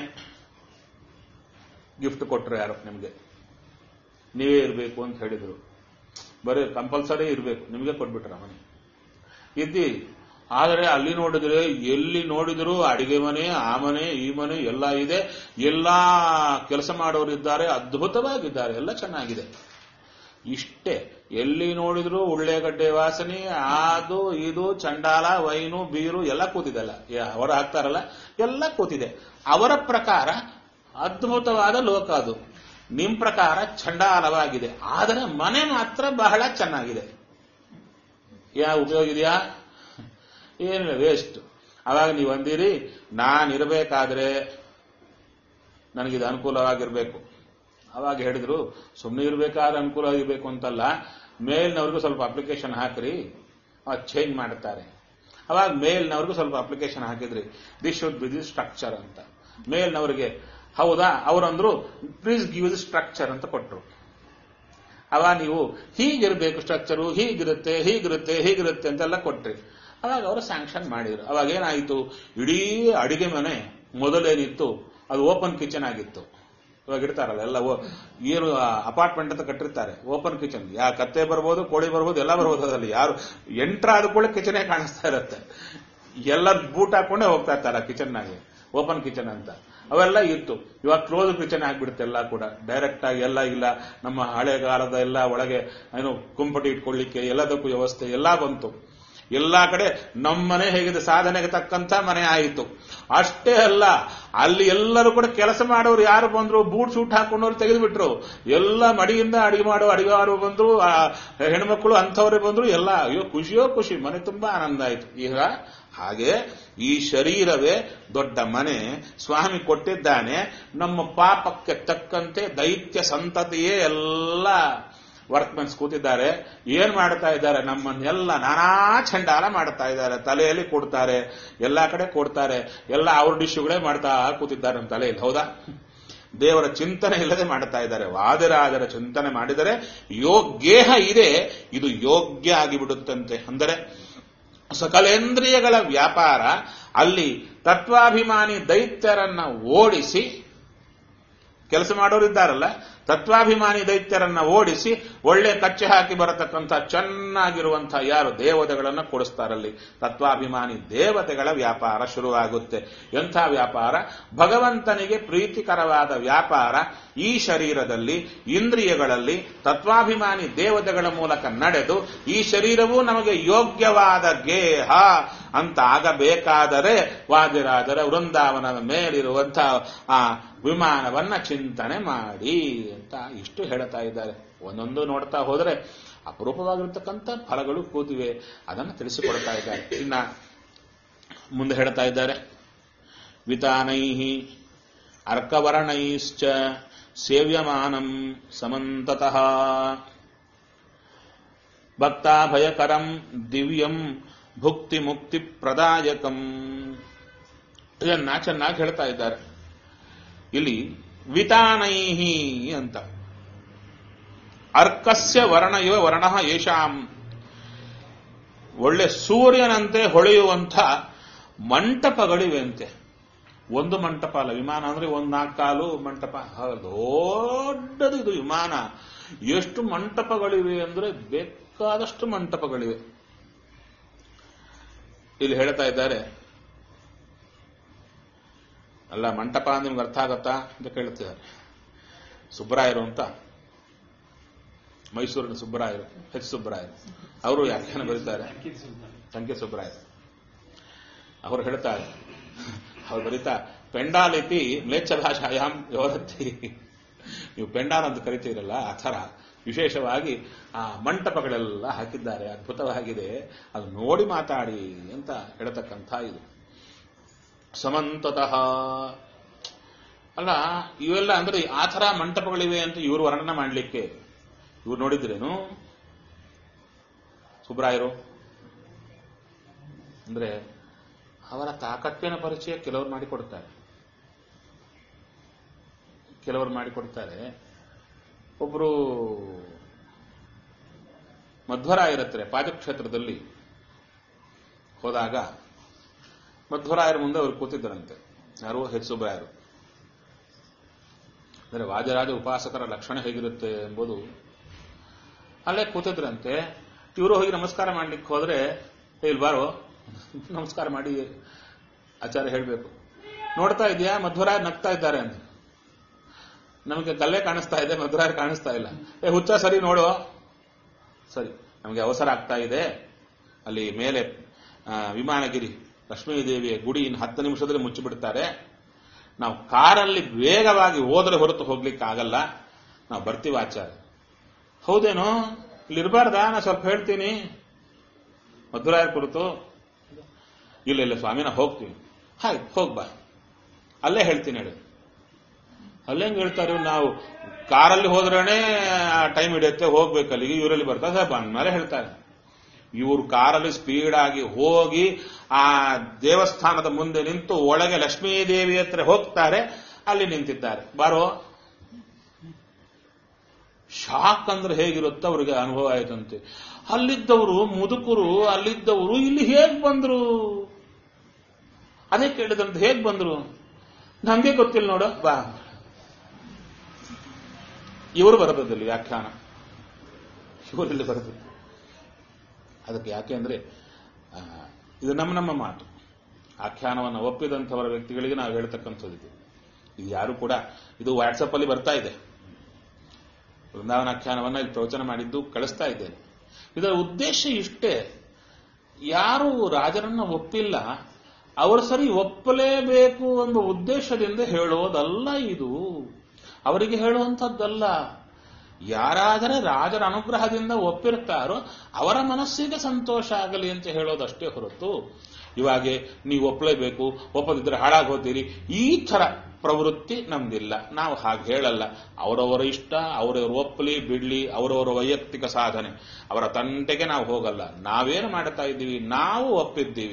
Speaker 1: ಗಿಫ್ಟ್ ಕೊಟ್ಟರು ಯಾರು ನಿಮಗೆ ನೀವೇ ಇರಬೇಕು ಅಂತ ಹೇಳಿದ್ರು ಬರೀ ಕಂಪಲ್ಸರಿ ಇರಬೇಕು ನಿಮಗೆ ಕೊಟ್ಬಿಟ್ರ ಮನೆ ಇದ್ದಿ ಆದರೆ ಅಲ್ಲಿ ನೋಡಿದ್ರೆ ಎಲ್ಲಿ ನೋಡಿದ್ರು ಅಡಿಗೆ ಮನೆ ಆ ಮನೆ ಈ ಮನೆ ಎಲ್ಲ ಇದೆ ಎಲ್ಲಾ ಕೆಲಸ ಮಾಡೋರು ಇದ್ದಾರೆ ಅದ್ಭುತವಾಗಿದ್ದಾರೆ ಎಲ್ಲ ಚೆನ್ನಾಗಿದೆ ಇಷ್ಟೇ ಎಲ್ಲಿ ನೋಡಿದ್ರು ಉಳ್ಳೆಗಡ್ಡೆ ವಾಸನೆ ಅದು ಇದು ಚಂಡಾಲ ವೈನು ಬೀರು ಎಲ್ಲ ಕೂತಿದೆಲ್ಲ ಅವರು ಹಾಕ್ತಾರಲ್ಲ ಎಲ್ಲ ಕೂತಿದೆ ಅವರ ಪ್ರಕಾರ ಅದ್ಭುತವಾದ ಲೋಕ ಅದು ನಿಮ್ ಪ್ರಕಾರ ಚಂಡಾಲವಾಗಿದೆ ಆದರೆ ಮನೆ ಮಾತ್ರ ಬಹಳ ಚೆನ್ನಾಗಿದೆ ಯಾವ ಉಪಯೋಗ ಇದೆಯಾ ಏನಿಲ್ಲ ವೇಸ್ಟ್ ಅವಾಗ ನೀವು ಅಂದಿರಿ ನಾನಿರಬೇಕಾದ್ರೆ ನನಗಿದು ಅನುಕೂಲವಾಗಿರ್ಬೇಕು ಅವಾಗ ಹೇಳಿದ್ರು ಸುಮ್ಮನೆ ಇರಬೇಕಾದ್ರೆ ಅನುಕೂಲ ಆಗಿರ್ಬೇಕು ಅಂತಲ್ಲ ಮೇಲ್ನವ್ರಿಗೂ ಸ್ವಲ್ಪ ಅಪ್ಲಿಕೇಶನ್ ಹಾಕ್ರಿ ಚೇಂಜ್ ಮಾಡುತ್ತಾರೆ ಅವಾಗ ಮೇಲ್ನವ್ರಿಗೂ ಸ್ವಲ್ಪ ಅಪ್ಲಿಕೇಶನ್ ಹಾಕಿದ್ರಿ this should be the structure ಅಂತ ಮೇಲ್ನವರಿಗೆ ಹೌದಾ ಅವರಂದ್ರು ಪ್ಲೀಸ್ ಗಿವ್ ದಿ ಸ್ಟ್ರಕ್ಚರ್ ಅಂತ ಕೊಟ್ಟರು ಅವಾಗ ನೀವು ಹೀಗಿರಬೇಕು ಸ್ಟ್ರಕ್ಚರು ಹೀಗಿರುತ್ತೆ ಹೀಗಿರುತ್ತೆ ಹೀಗಿರುತ್ತೆ ಅಂತೆಲ್ಲ ಕೊಟ್ರಿ ಅವಾಗ ಅವರು ಸ್ಯಾಂಕ್ಷನ್ ಮಾಡಿದ್ರು ಅವಾಗ ಏನಾಯಿತು ಇಡೀ ಅಡಿಗೆ ಮನೆ ಮೊದಲೇನಿತ್ತು ಅದು ಓಪನ್ ಕಿಚನ್ ಆಗಿತ್ತು ಇವಾಗ ಇಡ್ತಾರಲ್ಲ ಎಲ್ಲ ಏನು ಅಪಾರ್ಟ್ಮೆಂಟ್ ಅಂತ ಕಟ್ಟಿರ್ತಾರೆ ಓಪನ್ ಕಿಚನ್ ಯಾ ಕತ್ತೆ ಬರ್ಬೋದು ಕೋಳಿ ಬರ್ಬೋದು ಎಲ್ಲ ಬರ್ಬೋದು ಅದ್ರಲ್ಲಿ ಯಾರು ಎಂಟ್ರ್ ಆದ ಕೂಡ ಕಿಚನೇ ಕಾಣಿಸ್ತಾ ಇರುತ್ತೆ ಎಲ್ಲ ಬೂಟ್ ಹಾಕೊಂಡೇ ಹೋಗ್ತಾ ಇರ್ತಾರೆ ಕಿಚನ್ನಾಗೆ ಓಪನ್ ಕಿಚನ್ ಅಂತ ಅವೆಲ್ಲ ಇತ್ತು ಇವಾಗ ಕ್ಲೋಸ್ ಕಿಚನ್ ಆಗ್ಬಿಡುತ್ತೆ ಎಲ್ಲ ಕೂಡ ಡೈರೆಕ್ಟ್ ಆಗಿ ಎಲ್ಲ ಇಲ್ಲ ನಮ್ಮ ಹಳೆಗಾಲದ ಎಲ್ಲ ಒಳಗೆ ಏನು ಕುಂಪಟಿ ಇಟ್ಕೊಳ್ಳಿಕ್ಕೆ ಎಲ್ಲದಕ್ಕೂ ವ್ಯವಸ್ಥೆ ಎಲ್ಲ ಬಂತು ಎಲ್ಲಾ ಕಡೆ ನಮ್ಮನೆ ಹೇಗಿದೆ ಸಾಧನೆಗೆ ತಕ್ಕಂತ ಮನೆ ಆಯಿತು ಅಷ್ಟೇ ಅಲ್ಲ ಅಲ್ಲಿ ಎಲ್ಲರೂ ಕೂಡ ಕೆಲಸ ಮಾಡೋರು ಯಾರು ಬಂದ್ರು ಬೂಟ್ ಸೂಟ್ ಹಾಕೊಂಡವ್ರು ತೆಗೆದುಬಿಟ್ರು ಎಲ್ಲ ಮಡಿಯಿಂದ ಅಡಿಗೆ ಮಾಡೋ ಅಡಿಗೆವಾರು ಬಂದ್ರು ಹೆಣ್ಮಕ್ಳು ಅಂಥವ್ರೆ ಬಂದ್ರು ಎಲ್ಲ ಅಯ್ಯೋ ಖುಷಿಯೋ ಖುಷಿ ಮನೆ ತುಂಬಾ ಆನಂದ ಆಯ್ತು ಈಗ ಹಾಗೆ ಈ ಶರೀರವೇ ದೊಡ್ಡ ಮನೆ ಸ್ವಾಮಿ ಕೊಟ್ಟಿದ್ದಾನೆ ನಮ್ಮ ಪಾಪಕ್ಕೆ ತಕ್ಕಂತೆ ದೈತ್ಯ ಸಂತತಿಯೇ ಎಲ್ಲ ವರ್ಕ್ಮೆನ್ಸ್ ಕೂತಿದ್ದಾರೆ ಏನ್ ಮಾಡ್ತಾ ಇದ್ದಾರೆ ನಮ್ಮನ್ನೆಲ್ಲ ನಾನಾ ಚಂಡಾಲ ಮಾಡ್ತಾ ಇದ್ದಾರೆ ತಲೆಯಲ್ಲಿ ಕೊಡ್ತಾರೆ ಎಲ್ಲಾ ಕಡೆ ಕೊಡ್ತಾರೆ ಎಲ್ಲ ಅವ್ರ ಡಿಶ್ಯುಗಳೇ ಮಾಡ್ತಾ ಕೂತಿದ್ದಾರೆ ನಮ್ಮ ತಲೆಯಲ್ಲಿ ಹೌದಾ ದೇವರ ಚಿಂತನೆ ಇಲ್ಲದೆ ಮಾಡ್ತಾ ಇದ್ದಾರೆ ವಾದರಾಜರ ಚಿಂತನೆ ಮಾಡಿದರೆ ಯೋಗ್ಯೇಹ ಇದೆ ಇದು ಯೋಗ್ಯ ಆಗಿಬಿಡುತ್ತಂತೆ ಅಂದರೆ ಸಕಲೇಂದ್ರಿಯಗಳ ವ್ಯಾಪಾರ ಅಲ್ಲಿ ತತ್ವಾಭಿಮಾನಿ ದೈತ್ಯರನ್ನ ಓಡಿಸಿ ಕೆಲಸ ಮಾಡೋರು ಇದ್ದಾರಲ್ಲ ತತ್ವಾಭಿಮಾನಿ ದೈತ್ಯರನ್ನ ಓಡಿಸಿ ಒಳ್ಳೆ ಕಚ್ಚೆ ಹಾಕಿ ಬರತಕ್ಕಂಥ ಚೆನ್ನಾಗಿರುವಂತಹ ಯಾರು ದೇವತೆಗಳನ್ನ ಕೊಡಿಸ್ತಾರಲ್ಲಿ ತತ್ವಾಭಿಮಾನಿ ದೇವತೆಗಳ ವ್ಯಾಪಾರ ಶುರುವಾಗುತ್ತೆ ಎಂಥ ವ್ಯಾಪಾರ ಭಗವಂತನಿಗೆ ಪ್ರೀತಿಕರವಾದ ವ್ಯಾಪಾರ ಈ ಶರೀರದಲ್ಲಿ ಇಂದ್ರಿಯಗಳಲ್ಲಿ ತತ್ವಾಭಿಮಾನಿ ದೇವತೆಗಳ ಮೂಲಕ ನಡೆದು ಈ ಶರೀರವು ನಮಗೆ ಯೋಗ್ಯವಾದ ಗೇಹ ಅಂತ ಆಗಬೇಕಾದರೆ ವಾದಿರಾಜರ ವೃಂದಾವನದ ಮೇಲಿರುವಂತಹ ಆ ವಿಮಾನವನ್ನ ಚಿಂತನೆ ಮಾಡಿ ಅಂತ ಇಷ್ಟು ಹೇಳ್ತಾ ಇದ್ದಾರೆ ಒಂದೊಂದು ನೋಡ್ತಾ ಹೋದರೆ ಅಪರೂಪವಾಗಿರ್ತಕ್ಕಂಥ ಫಲಗಳು ಕೂತಿವೆ ಅದನ್ನು ತಿಳಿಸಿಕೊಡ್ತಾ ಇದ್ದಾರೆ ಇನ್ನ ಮುಂದೆ ಹೇಳ್ತಾ ಇದ್ದಾರೆ ವಿತಾನೈ ಅರ್ಕವರ್ಣೈಶ್ಚ ಸೇವ್ಯಮಾನಂ ಸಮಂತತಃ ಭಕ್ತಾಭಯಕರಂ ದಿವ್ಯಂ ಭುಕ್ತಿ ಮುಕ್ತಿ ಪ್ರದಾಯಕಂ ಇದನ್ನ ಚೆನ್ನಾಗಿ ಹೇಳ್ತಾ ಇದ್ದಾರೆ ಇಲ್ಲಿ ವಿತಾನೈಹಿ ಅಂತ ಅರ್ಕಸ್ಯ ವರ್ಣಯೋ ವರ್ಣ ಯೇಷಾಂ ಒಳ್ಳೆ ಸೂರ್ಯನಂತೆ ಹೊಳೆಯುವಂಥ ಮಂಟಪಗಳಿವೆ ಅಂತೆ ಒಂದು ಮಂಟಪ ಅಲ್ಲ ವಿಮಾನ ಅಂದ್ರೆ ಒಂದು ನಾಲ್ಕು ಕಾಲು ಮಂಟಪ ಹ- ದೊಡ್ಡದು ಇದು ವಿಮಾನ ಎಷ್ಟು ಮಂಟಪಗಳಿವೆ ಅಂದ್ರೆ ಬೇಕಾದಷ್ಟು ಮಂಟಪಗಳಿವೆ ಇಲ್ಲಿ ಹೇಳ್ತಾ ಇದ್ದಾರೆ ಅಲ್ಲ ಮಂಟಪ ಅಂದ್ರೆ ನಿಮ್ಗೆ ಅರ್ಥ ಆಗತ್ತಾ ಅಂತ ಕೇಳ್ತಿದ್ದಾರೆ ಸುಬ್ಬರಾಯರು ಅಂತ ಮೈಸೂರಿನ ಸುಬ್ಬರಾಯರು ಎಚ್ ಸುಬ್ಬರಾಯರು ಅವರು ವ್ಯಾಖ್ಯಾನ ಬರೀತಾರೆ ಸಂಖ್ಯೆ ಸುಬ್ಬರಾಯರು ಅವರು ಹೇಳ್ತಾರೆ ಅವ್ರು ಬರೀತಾ ಪೆಂಡಾಲಿತಿ ಮ್ಲೇಚ್ಛ ಭಾಷಾಯಾಮ್ ಯೋರತ್ತಿ ನೀವು ಪೆಂಡಾಲ್ ಅಂತ ಕರಿತೀರಲ್ಲ ಆ ಥರ ವಿಶೇಷವಾಗಿ ಆ ಮಂಟಪಗಳೆಲ್ಲ ಹಾಕಿದ್ದಾರೆ ಅದ್ಭುತವಾಗಿದೆ ಅದು ನೋಡಿ ಮಾತಾಡಿ ಅಂತ ಹೇಳ್ತಕ್ಕಂಥ ಇದು ಸಮಂತತಃ ಅಲ್ಲ ಇವೆಲ್ಲ ಅಂದ್ರೆ ಆ ಥರ ಮಂಟಪಗಳಿವೆ ಅಂತ ಇವರು ವರ್ಣನೆ ಮಾಡಲಿಕ್ಕೆ ಇವ್ರು ನೋಡಿದ್ರೇನು ಸುಬ್ರಾಯರು ಅಂದ್ರೆ ಅವರ ತಾಕತ್ತಿನ ಪರಿಚಯ ಕೆಲವರು ಮಾಡಿಕೊಡ್ತಾರೆ ಕೆಲವರು ಮಾಡಿಕೊಡ್ತಾರೆ ಒಬ್ರು ಮಧ್ವರಾಯರತ್ರ ಪಾದಕ್ಷೇತ್ರದಲ್ಲಿ ಹೋದಾಗ ಮಧ್ವರಾಯರ ಮುಂದೆ ಅವರು ಕೂತಿದ್ದರಂತೆ ಯಾರು ಹೆಚ್ ಸುಬ್ರಾಯರು ಅಂದರೆ ವಾಜರಾಜ ಉಪಾಸಕರ ಲಕ್ಷಣ ಹೇಗಿರುತ್ತೆ ಎಂಬುದು ಅಲ್ಲೇ ಕೂತಿದ್ರಂತೆ ಇವರು ಹೋಗಿ ನಮಸ್ಕಾರ ಮಾಡ್ಲಿಕ್ಕೆ ಹೋದ್ರೆ "ಏ, ಇಲ್ಲಿ ಬಾರೋ ನಮಸ್ಕಾರ ಮಾಡಿ ಆಚಾರ್ಯ ಹೇಳಬೇಕು ನೋಡ್ತಾ ಇದೆಯಾ ಮಧ್ವರಾಯ ನಗ್ತಾ ಇದ್ದಾರೆ ಅಂತ ನಮಗೆ ಕಲ್ಲೇ ಕಾಣಿಸ್ತಾ ಇದೆ ಮಧ್ವರಾಯ ಕಾಣಿಸ್ತಾ ಇಲ್ಲ ಏ ಹುಚ್ಚ ಸರಿ ನೋಡು ಸರಿ ನಮಗೆ ಅವಸರ ಆಗ್ತಾ ಇದೆ ಅಲ್ಲಿ ಮೇಲೆ ಆ, ವಿಮಾನಗಿರಿ ಲಕ್ಷ್ಮೀದೇವಿಯ ಗುಡಿ ಇನ್ನು ಹತ್ತು ನಿಮಿಷದಲ್ಲಿ ಮುಚ್ಚಿಬಿಡ್ತಾರೆ ನಾವು ಕಾರಲ್ಲಿ ವೇಗವಾಗಿ ಹೋದ್ರೆ ಹೊರತು ಹೋಗ್ಲಿಕ್ಕೆ ಆಗಲ್ಲ ನಾವು ಬರ್ತೀವಿ ಆಚಾರ್ಯ ಹೌದೇನೋ ಇಲ್ಲಿ ಇರಬಾರ್ದಾ ನಾ ಸ್ವಲ್ಪ ಹೇಳ್ತೀನಿ ಮಧುರಾಯರ ಕುರಿತು ಇಲ್ಲ ಇಲ್ಲ ಸ್ವಾಮಿ ನಾ ಹೋಗ್ತೀವಿ ಆಯ್ತು ಹೋಗ್ಬಾ ಅಲ್ಲೇ ಹೇಳ್ತೀನಿ ಹೇಳಿ ಅಲ್ಲೇ ಹೆಂಗ್ ಹೇಳ್ತಾರೆ ನಾವು ಕಾರಲ್ಲಿ ಹೋದ್ರೇನೆ ಟೈಮ್ ಹಿಡಿಯುತ್ತೆ ಹೋಗ್ಬೇಕಲ್ಲಿ ಇವರಲ್ಲಿ ಬರ್ತಾರೆ ಬಂದ್ಮೇಲೆ ಹೇಳ್ತಾರೆ ಇವರು ಕಾರಲ್ಲಿ ಸ್ಪೀಡ್ ಆಗಿ ಹೋಗಿ ಆ ದೇವಸ್ಥಾನದ ಮುಂದೆ ನಿಂತು ಒಳಗೆ ಲಕ್ಷ್ಮೀದೇವಿ ಹತ್ರ ಹೋಗ್ತಾರೆ ಅಲ್ಲಿ ನಿಂತಿದ್ದಾರೆ ಬಾರೋ ಶಾಕ್ ಅಂದ್ರೆ ಹೇಗಿರುತ್ತೋ ಅವರಿಗೆ ಅನುಭವ ಆಯ್ತಂತೆ ಅಲ್ಲಿದ್ದವರು ಮುದುಕರು ಅಲ್ಲಿದ್ದವರು ಇಲ್ಲಿ ಹೇಗ್ ಬಂದ್ರು ಅದೇ ಕೇಳಿದಂತೆ ಹೇಗ್ ಬಂದ್ರು ನಮ್ಗೆ ಗೊತ್ತಿಲ್ಲ ನೋಡು ಬಾ ಇವರು ಬರದಲ್ಲಿ ವ್ಯಾಖ್ಯಾನ ಇವರಲ್ಲಿ ಬರದು ಅದಕ್ಕೆ ಯಾಕೆ ಅಂದ್ರೆ ಆ, ಇದು ನಮ್ಮ ನಮ್ಮ ಮಾತು ಆಖ್ಯಾನವನ್ನು ಒಪ್ಪಿದಂಥವರ ವ್ಯಕ್ತಿಗಳಿಗೆ ನಾವು ಹೇಳ್ತಕ್ಕಂಥದ್ದು ಇದು ಇದು ಯಾರು ಕೂಡ ಇದು ವಾಟ್ಸಪ್ ಅಲ್ಲಿ ಬರ್ತಾ ಇದೆ ವೃಂದಾವನ ಆಖ್ಯಾನವನ್ನ ಇಲ್ಲಿ ಪ್ರವಚನ ಮಾಡಿದ್ದು ಕಳಿಸ್ತಾ ಇದ್ದೇನೆ ಇದರ ಉದ್ದೇಶ ಇಷ್ಟೇ ಯಾರು ರಾಜರನ್ನ ಒಪ್ಪಿಲ್ಲ ಅವರು ಸರಿ ಒಪ್ಪಲೇಬೇಕು ಎಂಬ ಉದ್ದೇಶದಿಂದ ಹೇಳೋದಲ್ಲ ಇದು ಅವರಿಗೆ ಹೇಳುವಂಥದ್ದಲ್ಲ ಯಾರಾದರೆ ರಾಜರ ಅನುಗ್ರಹದಿಂದ ಒಪ್ಪಿರ್ತಾರೋ ಅವರ ಮನಸ್ಸಿಗೆ ಸಂತೋಷ ಆಗಲಿ ಅಂತ ಹೇಳೋದಷ್ಟೇ ಹೊರತು ಇವಾಗೆ ನೀವು ಒಪ್ಪಲೇಬೇಕು ಒಪ್ಪದಿದ್ರೆ ಹಾಳಾಗಿ ಹೋಗ್ತೀರಿ ಈ ಥರ ಪ್ರವೃತ್ತಿ ನಮ್ದಿಲ್ಲ ನಾವು ಹಾಗೆ ಹೇಳಲ್ಲ ಅವರವರ ಇಷ್ಟ ಅವರವರು ಒಪ್ಪಲಿ ಬಿಡ್ಲಿ ಅವರವರ ವೈಯಕ್ತಿಕ ಸಾಧನೆ ಅವರ ತಂಟೆಗೆ ನಾವು ಹೋಗಲ್ಲ ನಾವೇನು ಮಾಡ್ತಾ ಇದ್ದೀವಿ ನಾವು ಒಪ್ಪಿದ್ದೀವಿ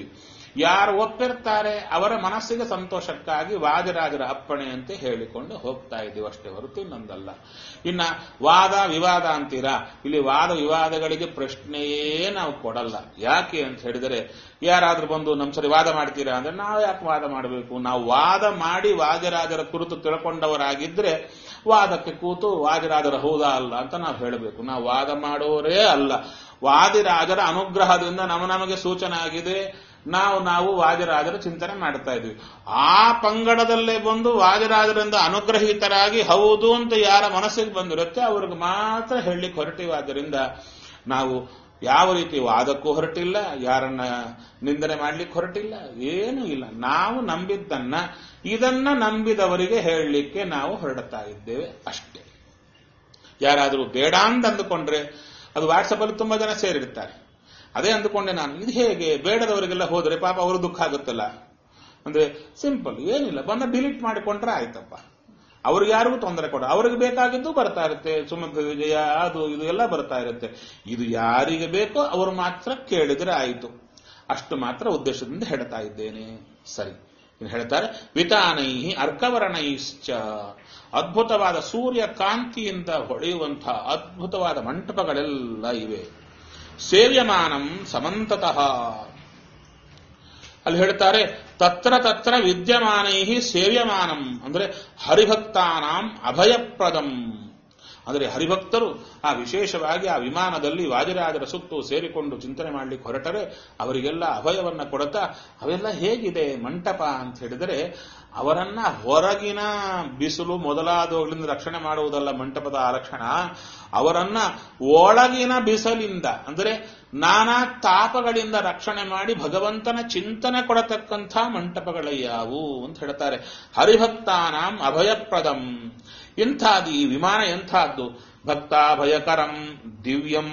Speaker 1: ಯಾರು ಒಪ್ಪಿರ್ತಾರೆ ಅವರ ಮನಸ್ಸಿಗೆ ಸಂತೋಷಕ್ಕಾಗಿ ವಾದಿರಾಜರ ಅಪ್ಪಣೆ ಅಂತ ಹೇಳಿಕೊಂಡು ಹೋಗ್ತಾ ಇದ್ದೀವಿ ಅಷ್ಟೇ ಹೊರತು ಇನ್ನೊಂದಲ್ಲ ಇನ್ನ ವಾದ ವಿವಾದ ಅಂತೀರಾ ಇಲ್ಲಿ ವಾದ ವಿವಾದಗಳಿಗೆ ಪ್ರಶ್ನೆಯೇ ನಾವು ಕೊಡಲ್ಲ ಯಾಕೆ ಅಂತ ಹೇಳಿದರೆ ಯಾರಾದ್ರೂ ಬಂದು ನಮ್ಮ ಸರಿ ವಾದ ಮಾಡ್ತೀರಾ ಅಂದ್ರೆ ನಾವು ಯಾಕೆ ವಾದ ಮಾಡಬೇಕು ನಾವು ವಾದ ಮಾಡಿ ವಾದಿರಾಜರ ಕುರಿತು ತಿಳ್ಕೊಂಡವರಾಗಿದ್ರೆ ವಾದಕ್ಕೆ ಕೂತು ವಾದಿರಾಜರ ಹೌದಾ ಅಲ್ಲ ಅಂತ ನಾವು ಹೇಳಬೇಕು ನಾವು ವಾದ ಮಾಡೋರೇ ಅಲ್ಲ ವಾದಿರಾಜರ ಅನುಗ್ರಹದಿಂದ ನಮ್ಮ ನಮಗೆ ಸೂಚನೆ ಆಗಿದೆ ನಾವು ನಾವು ವಾದಿರಾಜರ ಚಿಂತನೆ ಮಾಡ್ತಾ ಇದ್ವಿ ಆ ಪಂಗಡದಲ್ಲೇ ಬಂದು ವಾದಿರಾಜರಿಂದ ಅನುಗ್ರಹಿತರಾಗಿ ಹೌದು ಅಂತ ಯಾರ ಮನಸ್ಸಿಗೆ ಬಂದಿರುತ್ತೆ ಅವ್ರಿಗೆ ಮಾತ್ರ ಹೇಳಲಿಕ್ಕೆ ಹೊರಟಿವಾದ್ದರಿಂದ ನಾವು ಯಾವ ರೀತಿ ವಾದಕ್ಕೂ ಹೊರಟಿಲ್ಲ ಯಾರನ್ನ ನಿಂದನೆ ಮಾಡ್ಲಿಕ್ಕೆ ಹೊರಟಿಲ್ಲ ಏನೂ ಇಲ್ಲ ನಾವು ನಂಬಿದ್ದನ್ನ ಇದನ್ನ ನಂಬಿದವರಿಗೆ ಹೇಳಲಿಕ್ಕೆ ನಾವು ಹೊರಡ್ತಾ ಇದ್ದೇವೆ ಅಷ್ಟೇ ಯಾರಾದರೂ ಬೇಡ ಅಂತ ಅಂದುಕೊಂಡ್ರೆ ಅದು ವಾಟ್ಸಪ್ ಅಲ್ಲಿ ತುಂಬಾ ಜನ ಸೇರಿರ್ತಾರೆ ಅದೇ ಅಂದುಕೊಂಡೆ ನಾನು ಇದು ಹೇಗೆ ಬೇಡದವರಿಗೆಲ್ಲ ಹೋದ್ರೆ ಪಾಪ ಅವರು ದುಃಖ ಆಗುತ್ತಲ್ಲ ಅಂದ್ರೆ ಸಿಂಪಲ್ ಏನಿಲ್ಲ ಬಂದ ಡಿಲೀಟ್ ಮಾಡಿಕೊಂಡ್ರೆ ಆಯ್ತಪ್ಪ ಅವ್ರಿಗೆ ಯಾರಿಗೂ ತೊಂದರೆ ಕೊಡ ಅವ್ರಿಗೆ ಬೇಕಾಗಿದ್ದು ಬರ್ತಾ ಇರುತ್ತೆ ಸುಮಂತ ವಿಜಯ ಅದು ಇದು ಎಲ್ಲ ಬರ್ತಾ ಇರುತ್ತೆ ಇದು ಯಾರಿಗೆ ಬೇಕೋ ಅವರು ಮಾತ್ರ ಕೇಳಿದ್ರೆ ಆಯಿತು ಅಷ್ಟು ಮಾತ್ರ ಉದ್ದೇಶದಿಂದ ಹೇಳ್ತಾ ಇದ್ದೇನೆ ಸರಿ ಇನ್ನು ಹೇಳ್ತಾರೆ ವಿತಾನೈ ಅರ್ಕವರ್ಣೈಶ್ಚ ಅದ್ಭುತವಾದ ಸೂರ್ಯ ಕಾಂತಿಯಿಂದ ಹೊಳೆಯುವಂತಹ ಅದ್ಭುತವಾದ ಮಂಟಪಗಳೆಲ್ಲ ಇವೆ ಸೇವ್ಯಮಾನಂ ಸಮಂತತಃ ಅಲ್ಲಿ ಹೇಳ್ತಾರೆ ತತ್ರ ತತ್ರ ವಿದ್ಯಮಾನೈ ಸೇವ್ಯಮಾನಂ ಅಂದ್ರೆ ಹರಿಭಕ್ತಾನಾಂ ಅಭಯಪ್ರದಂ ಅಂದರೆ ಹರಿಭಕ್ತರು ಆ ವಿಶೇಷವಾಗಿ ಆ ವಿಮಾನದಲ್ಲಿ ವಾದಿರಾಜರ ಸುತ್ತು ಸೇರಿಕೊಂಡು ಚಿಂತನೆ ಮಾಡಲಿಕ್ಕೆ ಹೊರಟರೆ ಅವರಿಗೆಲ್ಲ ಅಭಯವನ್ನ ಕೊಡುತ್ತಾ ಅವೆಲ್ಲ ಹೇಗಿದೆ ಮಂಟಪ ಅಂತ ಹೇಳಿದರೆ ಅವರನ್ನ ಹೊರಗಿನ ಬಿಸಿಲು ಮೊದಲಾದವುಗಳಿಂದ ರಕ್ಷಣೆ ಮಾಡುವುದಲ್ಲ ಮಂಟಪದ ಆ ಲಕ್ಷಣ ಅವರನ್ನ ಒಳಗಿನ ಬಿಸಿಲಿಂದ ಅಂದರೆ ನಾನಾ ತಾಪಗಳಿಂದ ರಕ್ಷಣೆ ಮಾಡಿ ಭಗವಂತನ ಚಿಂತನೆ ಕೊಡತಕ್ಕಂಥ ಮಂಟಪಗಳಯ್ಯಾವು ಅಂತ ಹೇಳ್ತಾರೆ ಹರಿಭಕ್ತಾನಾಂ ಅಭಯಪ್ರದಂ ಎಂಥದ್ದು ಈ ವಿಮಾನ ಎಂಥದ್ದು ಭಕ್ತಾಭಯಕರಂ ದಿವ್ಯಂ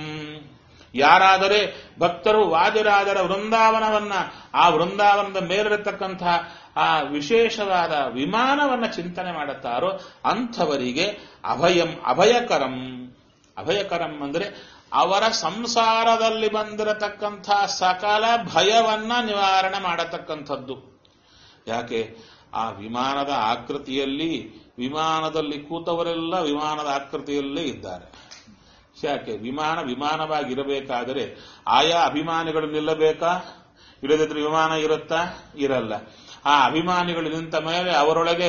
Speaker 1: ಯಾರಾದರೆ ಭಕ್ತರು ವಾದಿರಾಜರ ವೃಂದಾವನವನ್ನ ಆ ವೃಂದಾವನದ ಮೇಲಿರತಕ್ಕಂತಹ ಆ ವಿಶೇಷವಾದ ವಿಮಾನವನ್ನ ಚಿಂತನೆ ಮಾಡುತ್ತಾರೋ ಅಂಥವರಿಗೆ ಅಭಯಂ ಅಭಯಕರಂ ಅಭಯಕರಂ ಅಂದ್ರೆ ಅವರ ಸಂಸಾರದಲ್ಲಿ ಬಂದಿರತಕ್ಕಂಥ ಸಕಲ ಭಯವನ್ನ ನಿವಾರಣೆ ಮಾಡತಕ್ಕಂಥದ್ದು ಯಾಕೆ ಆ ವಿಮಾನದ ಆಕೃತಿಯಲ್ಲಿ ವಿಮಾನದಲ್ಲಿ ಕೂತವರೆಲ್ಲ ವಿಮಾನದ ಆಕೃತಿಯಲ್ಲೇ ಇದ್ದಾರೆ ಯಾಕೆ ವಿಮಾನ ವಿಮಾನವಾಗಿರಬೇಕಾದರೆ ಆಯಾ ಅಭಿಮಾನಿಗಳು ನಿಲ್ಲಬೇಕಾ ಇಲ್ಲದಿದ್ರೆ ವಿಮಾನ ಇರುತ್ತಾ ಇರಲ್ಲ ಆ ಅಭಿಮಾನಿಗಳು ನಿಂತ ಮೇಲೆ ಅವರೊಳಗೆ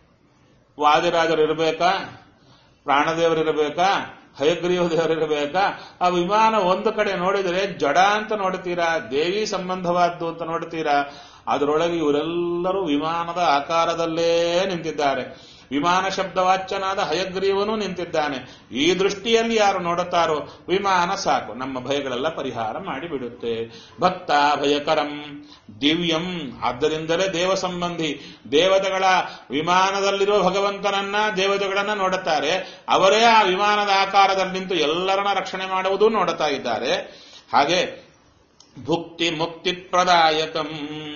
Speaker 1: ವಾದಿರಾಜರು ಇರಬೇಕಾ ಪ್ರಾಣದೇವರಿರಬೇಕಾ ಹಯಗ್ರೀವ ದೇವರಿರಬೇಕಾ ಆ ವಿಮಾನ ಒಂದು ಕಡೆ ನೋಡಿದರೆ ಜಡ ಅಂತ ನೋಡ್ತೀರಾ ದೇವಿ ಸಂಬಂಧವಾದ್ದು ಅಂತ ನೋಡ್ತೀರಾ ಅದರೊಳಗೆ ಇವರೆಲ್ಲರೂ ವಿಮಾನದ ಆಕಾರದಲ್ಲೇ ನಿಂತಿದ್ದಾರೆ ವಿಮಾನ ಶಬ್ದವಾಚ್ಯನಾದ ಹಯಗ್ರೀವನು ನಿಂತಿದ್ದಾನೆ ಈ ದೃಷ್ಟಿಯಲ್ಲಿ ಯಾರು ನೋಡುತ್ತಾರೋ ವಿಮಾನ ಸಾಕು ನಮ್ಮ ಭಯಗಳೆಲ್ಲ ಪರಿಹಾರ ಮಾಡಿಬಿಡುತ್ತೆ ಭಕ್ತ ಭಯಕರಂ ದಿವ್ಯಂ ಆದ್ದರಿಂದಲೇ ದೇವ ಸಂಬಂಧಿ ದೇವತೆಗಳ ವಿಮಾನದಲ್ಲಿರುವ ಭಗವಂತನನ್ನ ದೇವತೆಗಳನ್ನ ನೋಡುತ್ತಾರೆ ಅವರೇ ಆ ವಿಮಾನದ ಆಕಾರದಲ್ಲಿ ನಿಂತು ಎಲ್ಲರನ್ನ ರಕ್ಷಣೆ ಮಾಡುವುದು ನೋಡುತ್ತಾ ಇದ್ದಾರೆ ಹಾಗೆ ಭುಕ್ತಿ ಮುಕ್ತಿ ಪ್ರದಾಯಕಂ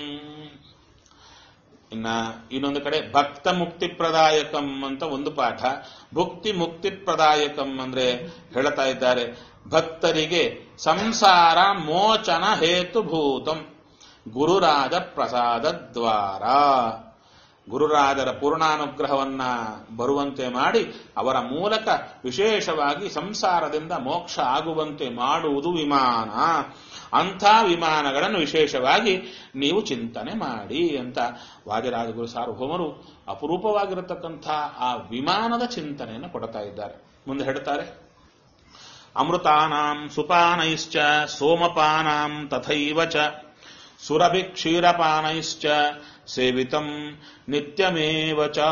Speaker 1: ಇನ್ನ ಇನ್ನೊಂದು ಕಡೆ ಭಕ್ತ ಮುಕ್ತಿ ಪ್ರದಾಯಕಂ ಅಂತ ಒಂದು ಪಾಠ ಭುಕ್ತಿ ಮುಕ್ತಿ ಪ್ರದಾಯಕಂ ಅಂದ್ರೆ ಹೇಳ್ತಾ ಇದ್ದಾರೆ ಭಕ್ತರಿಗೆ ಸಂಸಾರ ಮೋಚನ ಹೇತುಭೂತಂ ಗುರುರಾಜ ಪ್ರಸಾದ ದ್ವಾರ ಗುರುರಾಜರ ಪೂರ್ಣಾನುಗ್ರಹವನ್ನ ಬರುವಂತೆ ಮಾಡಿ ಅವರ ಮೂಲಕ ವಿಶೇಷವಾಗಿ ಸಂಸಾರದಿಂದ ಮೋಕ್ಷ ಆಗುವಂತೆ ಮಾಡುವುದು ವಿಮಾನ ಅಂಥ ವಿಮಾನಗಳನ್ನು ವಿಶೇಷವಾಗಿ ನೀವು ಚಿಂತನೆ ಮಾಡಿ ಅಂತ ವಾದಿರಾಜಗುರು ಸಾರ್ವಭೌಮರು ಅಪರೂಪವಾಗಿರತಕ್ಕಂಥ ಆ ವಿಮಾನದ ಚಿಂತನೆಯನ್ನು ಕೊಡ್ತಾ ಇದ್ದಾರೆ ಮುಂದೆ ಹೇಳ್ತಾರೆ ಅಮೃತಾನಾಂ ಸುಪಾನೈಶ್ಚ ಸೋಮಪಾನಾಂ ತಥೈವ ಚ ಸುರಭಿ ಕ್ಷೀರಪಾನೈಶ್ಚ ಸೇವಿತಂ ನಿತ್ಯಮೇವ ಚ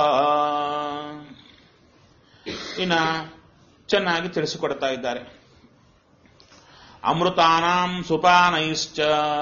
Speaker 1: ಇನ್ನ ಚೆನ್ನಾಗಿ ತಿಳಿಸಿಕೊಡ್ತಾ ಇದ್ದಾರೆ ಅಮೃತಾನಾಂ ಸುಪಾನೈಶ್ಚ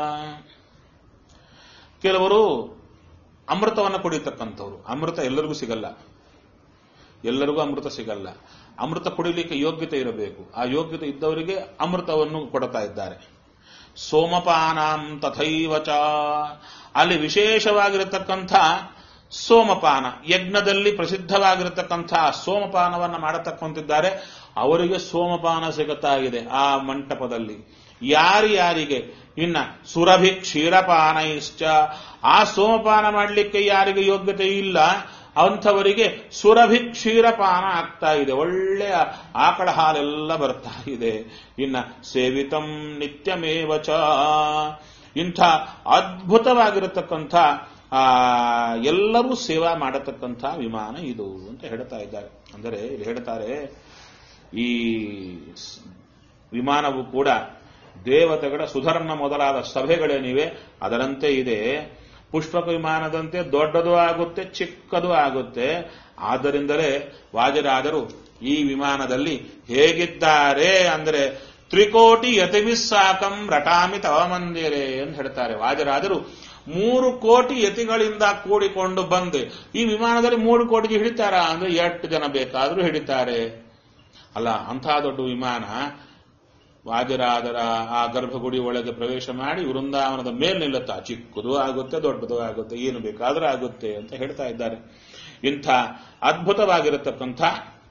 Speaker 1: ಕೆಲವರು ಅಮೃತವನ್ನು ಕುಡಿತಕ್ಕಂಥವ್ರು ಅಮೃತ ಎಲ್ಲರಿಗೂ ಸಿಗಲ್ಲ ಎಲ್ಲರಿಗೂ ಅಮೃತ ಸಿಗಲ್ಲ ಅಮೃತ ಕುಡಿಲಿಕ್ಕೆ ಯೋಗ್ಯತೆ ಇರಬೇಕು ಆ ಯೋಗ್ಯತೆ ಇದ್ದವರಿಗೆ ಅಮೃತವನ್ನು ಕೊಡ್ತಾ ಇದ್ದಾರೆ ಸೋಮಪಾನಾಂ ತಥೈವ ಚ ಅಲ್ಲಿ ವಿಶೇಷವಾಗಿರತಕ್ಕಂಥ ಸೋಮಪಾನ ಯಜ್ಞದಲ್ಲಿ ಪ್ರಸಿದ್ಧವಾಗಿರತಕ್ಕಂಥ ಸೋಮಪಾನವನ್ನು ಮಾಡತಕ್ಕಂತಿದ್ದಾರೆ ಅವರಿಗೆ ಸೋಮಪಾನ ಸಿಗುತ್ತಾ ಇದೆ ಆ ಮಂಟಪದಲ್ಲಿ ಯಾರ್ಯಾರಿಗೆ ಇನ್ನ ಸುರಭಿ ಕ್ಷೀರಪಾನ ಇಷ್ಟ ಆ ಸೋಮಪಾನ ಮಾಡಲಿಕ್ಕೆ ಯಾರಿಗೆ ಯೋಗ್ಯತೆ ಇಲ್ಲ ಅಂಥವರಿಗೆ ಸುರಭಿ ಕ್ಷೀರಪಾನ ಆಗ್ತಾ ಇದೆ ಒಳ್ಳೆಯ ಆಕಳ ಹಾಲೆಲ್ಲ ಬರ್ತಾ ಇದೆ ಇನ್ನ ಸೇವಿತಂ ನಿತ್ಯಮೇವಚ ಇಂಥ ಅದ್ಭುತವಾಗಿರತಕ್ಕಂಥ ಆ ಎಲ್ಲರೂ ಸೇವಾ ಮಾಡತಕ್ಕಂಥ ವಿಮಾನ ಇದು ಅಂತ ಹೇಳ್ತಾ ಇದ್ದಾರೆ ಅಂದರೆ ಇಲ್ಲಿ ಹೇಳ್ತಾರೆ ಈ ಸ್- ವಿಮಾನವು ಕೂಡ ದೇವತೆಗಳ ಸುಧರ್ಮ ಮೊದಲಾದ ಸಭೆಗಳೇನಿವೆ ಅದರಂತೆ ಇದೆ ಪುಷ್ಪಕ ವಿಮಾನದಂತೆ ದೊಡ್ಡದು ಆಗುತ್ತೆ ಚಿಕ್ಕದು ಆಗುತ್ತೆ ಆದ್ದರಿಂದಲೇ ವಾಜರಾಜರು ಈ ವಿಮಾನದಲ್ಲಿ ಹೇಗಿದ್ದಾರೆ ಅಂದರೆ ತ್ರಿಕೋಟಿ ಯತಿವಿಸ್ಸಾಕಂ ರಟಾಮಿ ತವ ಮಂದಿರೆ ಅಂತ ಹೇಳ್ತಾರೆ ವಾಜರಾಜರು ಮೂರು ಕೋಟಿ ಯತಿಗಳಿಂದ ಕೂಡಿಕೊಂಡು ಬಂದು ಈ ವಿಮಾನದಲ್ಲಿ ಮೂರು ಕೋಟಿಗೆ ಹಿಡಿತಾರ ಅಂದ್ರೆ ಎಷ್ಟು ಜನ ಬೇಕಾದರೂ ಹಿಡಿತಾರೆ ಅಲ್ಲ ಅಂಥ ದೊಡ್ಡ ವಿಮಾನ ವಾಜರಾಜರ ಆ ಗರ್ಭಗುಡಿ ಒಳಗೆ ಪ್ರವೇಶ ಮಾಡಿ ವೃಂದಾವನದ ಮೇಲೆ ನಿಲ್ಲುತ್ತಾ ಚಿಕ್ಕದು ಆಗುತ್ತೆ ದೊಡ್ಡದು ಆಗುತ್ತೆ ಏನು ಬೇಕಾದರೂ ಆಗುತ್ತೆ ಅಂತ ಹೇಳ್ತಾ ಇದ್ದಾರೆ ಇಂಥ ಅದ್ಭುತವಾಗಿರತಕ್ಕಂಥ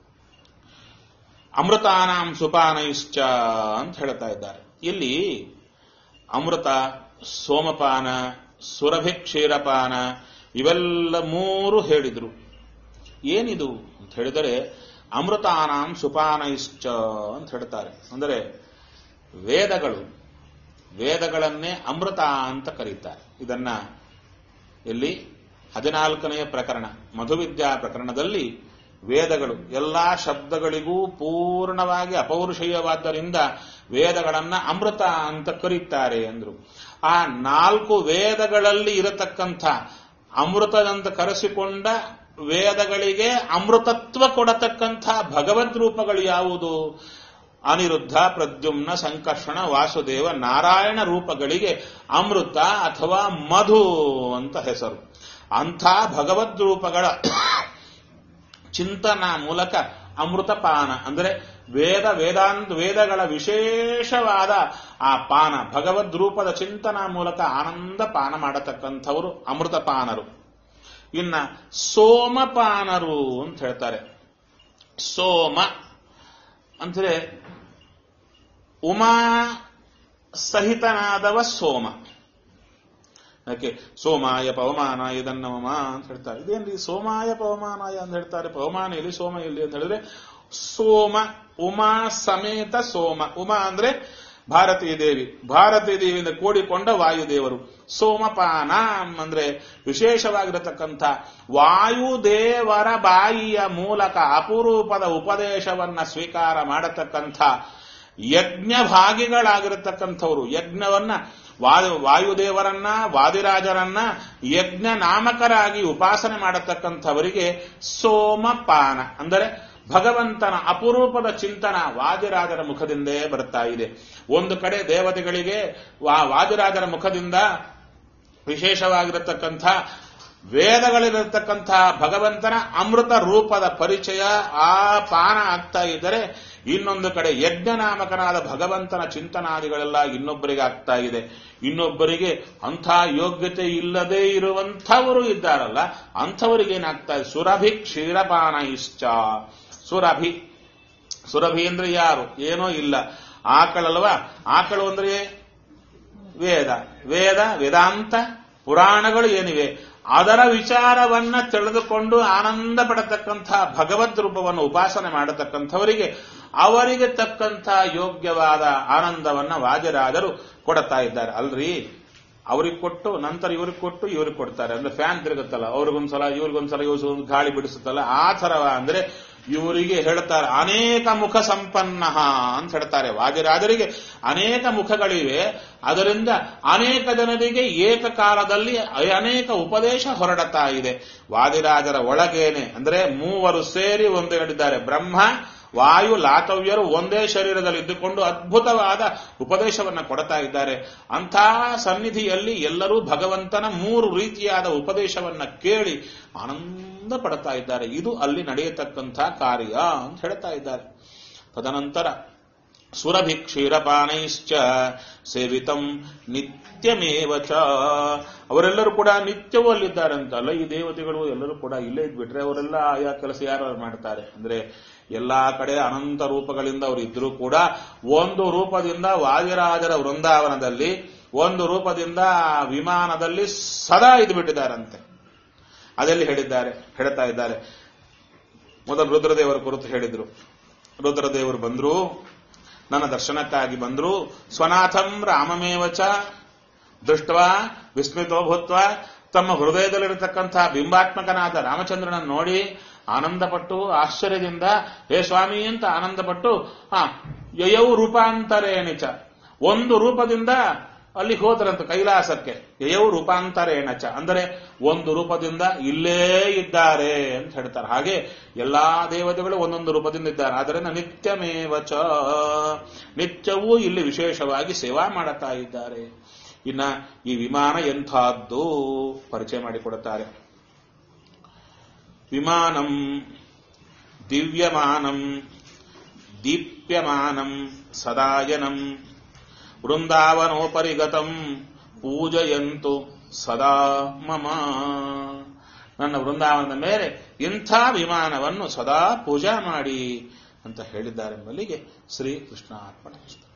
Speaker 1: ಅಮೃತಾನಾಂ ಸುಪಾನೈಶ್ಚ ಅಂತ ಹೇಳ್ತಾ ಇದ್ದಾರೆ ಇಲ್ಲಿ ಅಮೃತ ಸೋಮಪಾನ ಸುರಭಿ ಕ್ಷೀರಪಾನ ಇವೆಲ್ಲ ಮೂರು ಹೇಳಿದ್ರು ಏನಿದು ಅಂತ ಹೇಳಿದರೆ ಅಮೃತಾನಾಂ ಸುಪಾನೈಶ್ಚ ಅಂತ ಹೇಳ್ತಾರೆ ಅಂದರೆ ವೇದಗಳು ವೇದಗಳನ್ನೇ ಅಮೃತ ಅಂತ ಕರೀತಾರೆ ಇದನ್ನ ಇಲ್ಲಿ ಹದಿನಾಲ್ಕನೆಯ ಪ್ರಕರಣ ಮಧುವಿದ್ಯಾ ಪ್ರಕರಣದಲ್ಲಿ ವೇದಗಳು ಎಲ್ಲಾ ಶಬ್ದಗಳಿಗೂ ಪೂರ್ಣವಾಗಿ ಅಪೌರುಷೇಯವಾದ್ದರಿಂದ ವೇದಗಳನ್ನ ಅಮೃತ ಅಂತ ಕರೀತಾರೆ ಅಂದ್ರು ಆ ನಾಲ್ಕು ವೇದಗಳಲ್ಲಿ ಇರತಕ್ಕಂಥ ಅಮೃತದಂತ ಕರೆಸಿಕೊಂಡ ವೇದಗಳಿಗೆ ಅಮೃತತ್ವ ಕೊಡತಕ್ಕಂಥ ಭಗವದ್ ರೂಪಗಳು ಯಾವುದು ಅನಿರುದ್ಧ ಪ್ರದ್ಯುಮ್ನ ಸಂಕರ್ಷಣ ವಾಸುದೇವ ನಾರಾಯಣ ರೂಪಗಳಿಗೆ ಅಮೃತ ಅಥವಾ ಮಧು ಅಂತ ಹೆಸರು ಅಂಥ ಭಗವದ್ ರೂಪಗಳ ಚಿಂತನ ಮೂಲಕ ಅಮೃತಪಾನ ಅಂದರೆ ವೇದ ವೇದಾಂತ ವೇದಗಳ ವಿಶೇಷವಾದ ಆ ಪಾನ ಭಗವದ್ ರೂಪದ ಚಿಂತನ ಮೂಲಕ ಆನಂದ ಪಾನ ಮಾಡತಕ್ಕಂಥವರು ಅಮೃತಪಾನರು ಇನ್ನ ಸೋಮಪಾನರು ಅಂತ ಹೇಳ್ತಾರೆ ಸೋಮ ಅಂದ್ರೆ ಉಮಾ ಸಹಿತನಾದವ ಸೋಮ ಯಾಕೆ ಸೋಮಾಯ ಪವಮಾನಾಯ ಇದನ್ನವಮ ಅಂತ ಹೇಳ್ತಾರೆ ಇದೇನ್ರಿ ಸೋಮಾಯ ಪವಮಾನಾಯ ಅಂತ ಹೇಳ್ತಾರೆ ಪವಮಾನ ಇಲ್ಲಿ ಸೋಮ ಇಲ್ಲಿ ಅಂತ ಹೇಳಿದ್ರೆ ಸೋಮ ಉಮಾ ಸಮೇತ ಸೋಮ ಉಮಾ ಅಂದ್ರೆ ಭಾರತೀ ದೇವಿ ಭಾರತೀ ದೇವಿಯಿಂದ ಕೂಡಿಕೊಂಡ ವಾಯುದೇವರು ಸೋಮಪಾನ ಅಂದ್ರೆ ವಿಶೇಷವಾಗಿರತಕ್ಕಂಥ ವಾಯುದೇವರ ಬಾಯಿಯ ಮೂಲಕ ಅಪರೂಪದ ಉಪದೇಶವನ್ನ ಸ್ವೀಕಾರ ಮಾಡತಕ್ಕಂಥ ಯಜ್ಞ ಭಾಗಿಗಳಾಗಿರತಕ್ಕಂಥವರು ಯಜ್ಞವನ್ನ ವಾಯು ವಾಯುದೇವರನ್ನ ವಾದಿರಾಜರನ್ನ ಯಜ್ಞ ನಾಮಕರಾಗಿ ಉಪಾಸನೆ ಮಾಡತಕ್ಕಂಥವರಿಗೆ ಸೋಮಪಾನ ಅಂದರೆ ಭಗವಂತನ ಅಪರೂಪದ ಚಿಂತನ ವಾದಿರಾಜರ ಮುಖದಿಂದೇ ಬರ್ತಾ ಇದೆ ಒಂದು ಕಡೆ ದೇವತೆಗಳಿಗೆ ವಾ ವಾದಿರಾಜರ ಮುಖದಿಂದ ವಿಶೇಷವಾಗಿರತಕ್ಕಂಥ ವೇದಗಳಿರತಕ್ಕಂಥ ಭಗವಂತನ ಅಮೃತ ರೂಪದ ಪರಿಚಯ ಆ ಪಾನ ಆಗ್ತಾ ಇದ್ದರೆ ಇನ್ನೊಂದು ಕಡೆ ಯಜ್ಞ ನಾಮಕನಾದ ಭಗವಂತನ ಚಿಂತನಾದಿಗಳೆಲ್ಲ ಇನ್ನೊಬ್ಬರಿಗೆ ಆಗ್ತಾ ಇದೆ ಇನ್ನೊಬ್ಬರಿಗೆ ಅಂಥ ಯೋಗ್ಯತೆ ಇಲ್ಲದೆ ಇರುವಂಥವರು ಇದ್ದಾರಲ್ಲ ಅಂಥವರಿಗೆ ಏನಾಗ್ತಾ ಇದೆ ಸುರಭಿ ಕ್ಷೀರಪಾನ ಇಷ್ಟ ಸುರಭಿ ಸುರಭಿ ಅಂದ್ರೆ ಯಾರು ಏನೋ ಇಲ್ಲ ಆಕಳಲ್ವಾ ಆಕಳು ಅಂದ್ರೆ ವೇದ ವೇದ ವೇದಾಂತ ಪುರಾಣಗಳು ಏನಿವೆ ಅದರ ವಿಚಾರವನ್ನ ತಿಳಿದುಕೊಂಡು ಆನಂದ ಪಡತಕ್ಕಂಥ ಭಗವದ್ ರೂಪವನ್ನು ಉಪಾಸನೆ ಮಾಡತಕ್ಕಂಥವರಿಗೆ ಅವರಿಗೆ ತಕ್ಕಂಥ ಯೋಗ್ಯವಾದ ಆನಂದವನ್ನ ವಾಜರಾಜರು ಕೊಡುತ್ತಾ ಇದ್ದಾರೆ ಅಲ್ರಿ ಅವ್ರಿಗೆ ಕೊಟ್ಟು ನಂತರ ಇವ್ರಿಗೆ ಕೊಟ್ಟು ಇವ್ರಿಗೆ ಕೊಡ್ತಾರೆ ಅಂದ್ರೆ ಫ್ಯಾನ್ ತಿರುಗುತ್ತಲ್ಲ ಅವ್ರಿಗೊಂದ್ಸಲ ಇವ್ರಿಗೊಂದ್ಸಲ ಇವ್ರು ಗಾಳಿ ಬಿಡಿಸುತ್ತಲ್ಲ ಆ ಥರವ ಅಂದ್ರೆ ಇವರಿಗೆ ಹೇಳ್ತಾರೆ ಅನೇಕ ಮುಖ ಸಂಪನ್ನ ಅಂತ ಹೇಳ್ತಾರೆ ವಾದಿರಾಜರಿಗೆ ಅನೇಕ ಮುಖಗಳಿವೆ ಅದರಿಂದ ಅನೇಕ ಜನರಿಗೆ ಏಕಕಾಲದಲ್ಲಿ ಅನೇಕ ಉಪದೇಶ ಹೊರಡತಾ ಇದೆ ವಾದಿರಾಜರ ಒಳಗೇನೆ ಅಂದ್ರೆ ಮೂವರು ಸೇರಿ ಒಂದು ಹೇಳಿದ್ದಾರೆ ಬ್ರಹ್ಮ ವಾಯು ಲಾತವ್ಯರು ಒಂದೇ ಶರೀರದಲ್ಲಿ ಇದ್ದುಕೊಂಡು ಅದ್ಭುತವಾದ ಉಪದೇಶವನ್ನ ಕೊಡ್ತಾ ಇದ್ದಾರೆ ಅಂಥ ಸನ್ನಿಧಿಯಲ್ಲಿ ಎಲ್ಲರೂ ಭಗವಂತನ ಮೂರು ರೀತಿಯಾದ ಉಪದೇಶವನ್ನ ಕೇಳಿ ಆನಂದ ಪಡ್ತಾ ಇದ್ದಾರೆ ಇದು ಅಲ್ಲಿ ನಡೆಯತಕ್ಕಂಥ ಕಾರ್ಯ ಅಂತ ಹೇಳ್ತಾ ಇದ್ದಾರೆ ತದನಂತರ ಸುರಭಿ ಕ್ಷೀರಪಾನೈಶ್ಚ ಸೇವಿತಂ ನಿತ್ಯಮೇವ ಚ ಅವರೆಲ್ಲರೂ ಕೂಡ ನಿತ್ಯವೂ ಅಲ್ಲಿದ್ದಾರಂತಲ್ಲ ಈ ದೇವತೆಗಳು ಎಲ್ಲರೂ ಕೂಡ ಇಲ್ಲೇ ಇದ್ಬಿಟ್ರೆ ಅವರೆಲ್ಲ ಆಯಾ ಕೆಲಸ ಯಾರು ಮಾಡ್ತಾರೆ ಅಂದ್ರೆ ಎಲ್ಲಾ ಕಡೆ ಅನಂತ ರೂಪಗಳಿಂದ ಅವರು ಇದ್ರೂ ಕೂಡ ಒಂದು ರೂಪದಿಂದ ವಾದಿರಾಜರ ವೃಂದಾವನದಲ್ಲಿ ಒಂದು ರೂಪದಿಂದ ವಿಮಾನದಲ್ಲಿ ಸದಾ ಇದ್ಬಿಟ್ಟಿದ್ದಾರಂತೆ ಅದೆಲ್ಲಿ ಹೇಳಿದ್ದಾರೆ ಹೇಳ್ತಾ ಇದ್ದಾರೆ ಮೊದಲು ರುದ್ರದೇವರ ಕುರಿತು ಹೇಳಿದ್ರು ರುದ್ರದೇವರು ಬಂದ್ರು ನನ್ನ ದರ್ಶನಕ್ಕಾಗಿ ಬಂದ್ರು ಸ್ವನಾಥಂ ರಾಮಮೇವಚ ದೃಷ್ಟ ವಿಸ್ಮಿತೋ ಭೂತ್ವ ತಮ್ಮ ಹೃದಯದಲ್ಲಿರತಕ್ಕಂತಹ ಬಿಂಬಾತ್ಮಕನಾದ ರಾಮಚಂದ್ರನನ್ನು ನೋಡಿ ಆನಂದಪಟ್ಟು ಆಶ್ಚರ್ಯದಿಂದ ಹೇ ಸ್ವಾಮಿ ಅಂತ ಆನಂದಪಟ್ಟು ಆ ಯಯೌ ರೂಪಾಂತರೇಣಿಚ ಒಂದು ರೂಪದಿಂದ ಅಲ್ಲಿ ಹೋದ್ರಂತ ಕೈಲಾಸಕ್ಕೆ ಯಯೌ ರೂಪಾಂತರೇಣಚ ಅಂದರೆ ಒಂದು ರೂಪದಿಂದ ಇಲ್ಲೇ ಇದ್ದಾರೆ ಅಂತ ಹೇಳ್ತಾರೆ ಹಾಗೆ ಎಲ್ಲಾ ದೇವತೆಗಳು ಒಂದೊಂದು ರೂಪದಿಂದ ಇದ್ದಾರೆ ಆದ್ದರಿಂದ ನಿತ್ಯಮೇವಚ ನಿತ್ಯವೂ ಇಲ್ಲಿ ವಿಶೇಷವಾಗಿ ಸೇವಾ ಮಾಡುತ್ತಾ ಇದ್ದಾರೆ ಇನ್ನ ಈ ವಿಮಾನ ಎಂಥದ್ದು ಪರಿಚಯ ಮಾಡಿಕೊಡುತ್ತಾರೆ ವಿಮಾನಂ ದಿವ್ಯಮಾನಂ ದೀಪ್ಯಮಾನಂ ಸದಾಯನಂ ವೃಂದಾವನೋಪರಿಗತಂ ಪೂಜಯಂತು ಸದಾ ಮಮ ನನ್ನ ವೃಂದಾವನದ ಮೇಲೆ ಇಂಥ ವಿಮಾನವನ್ನು ಸದಾ ಪೂಜಾ ಮಾಡಿ ಅಂತ ಹೇಳಿದ್ದಾರೆಂಬಲ್ಲಿಗೆ ಶ್ರೀ ಕೃಷ್ಣ ಅರ್ಪಣ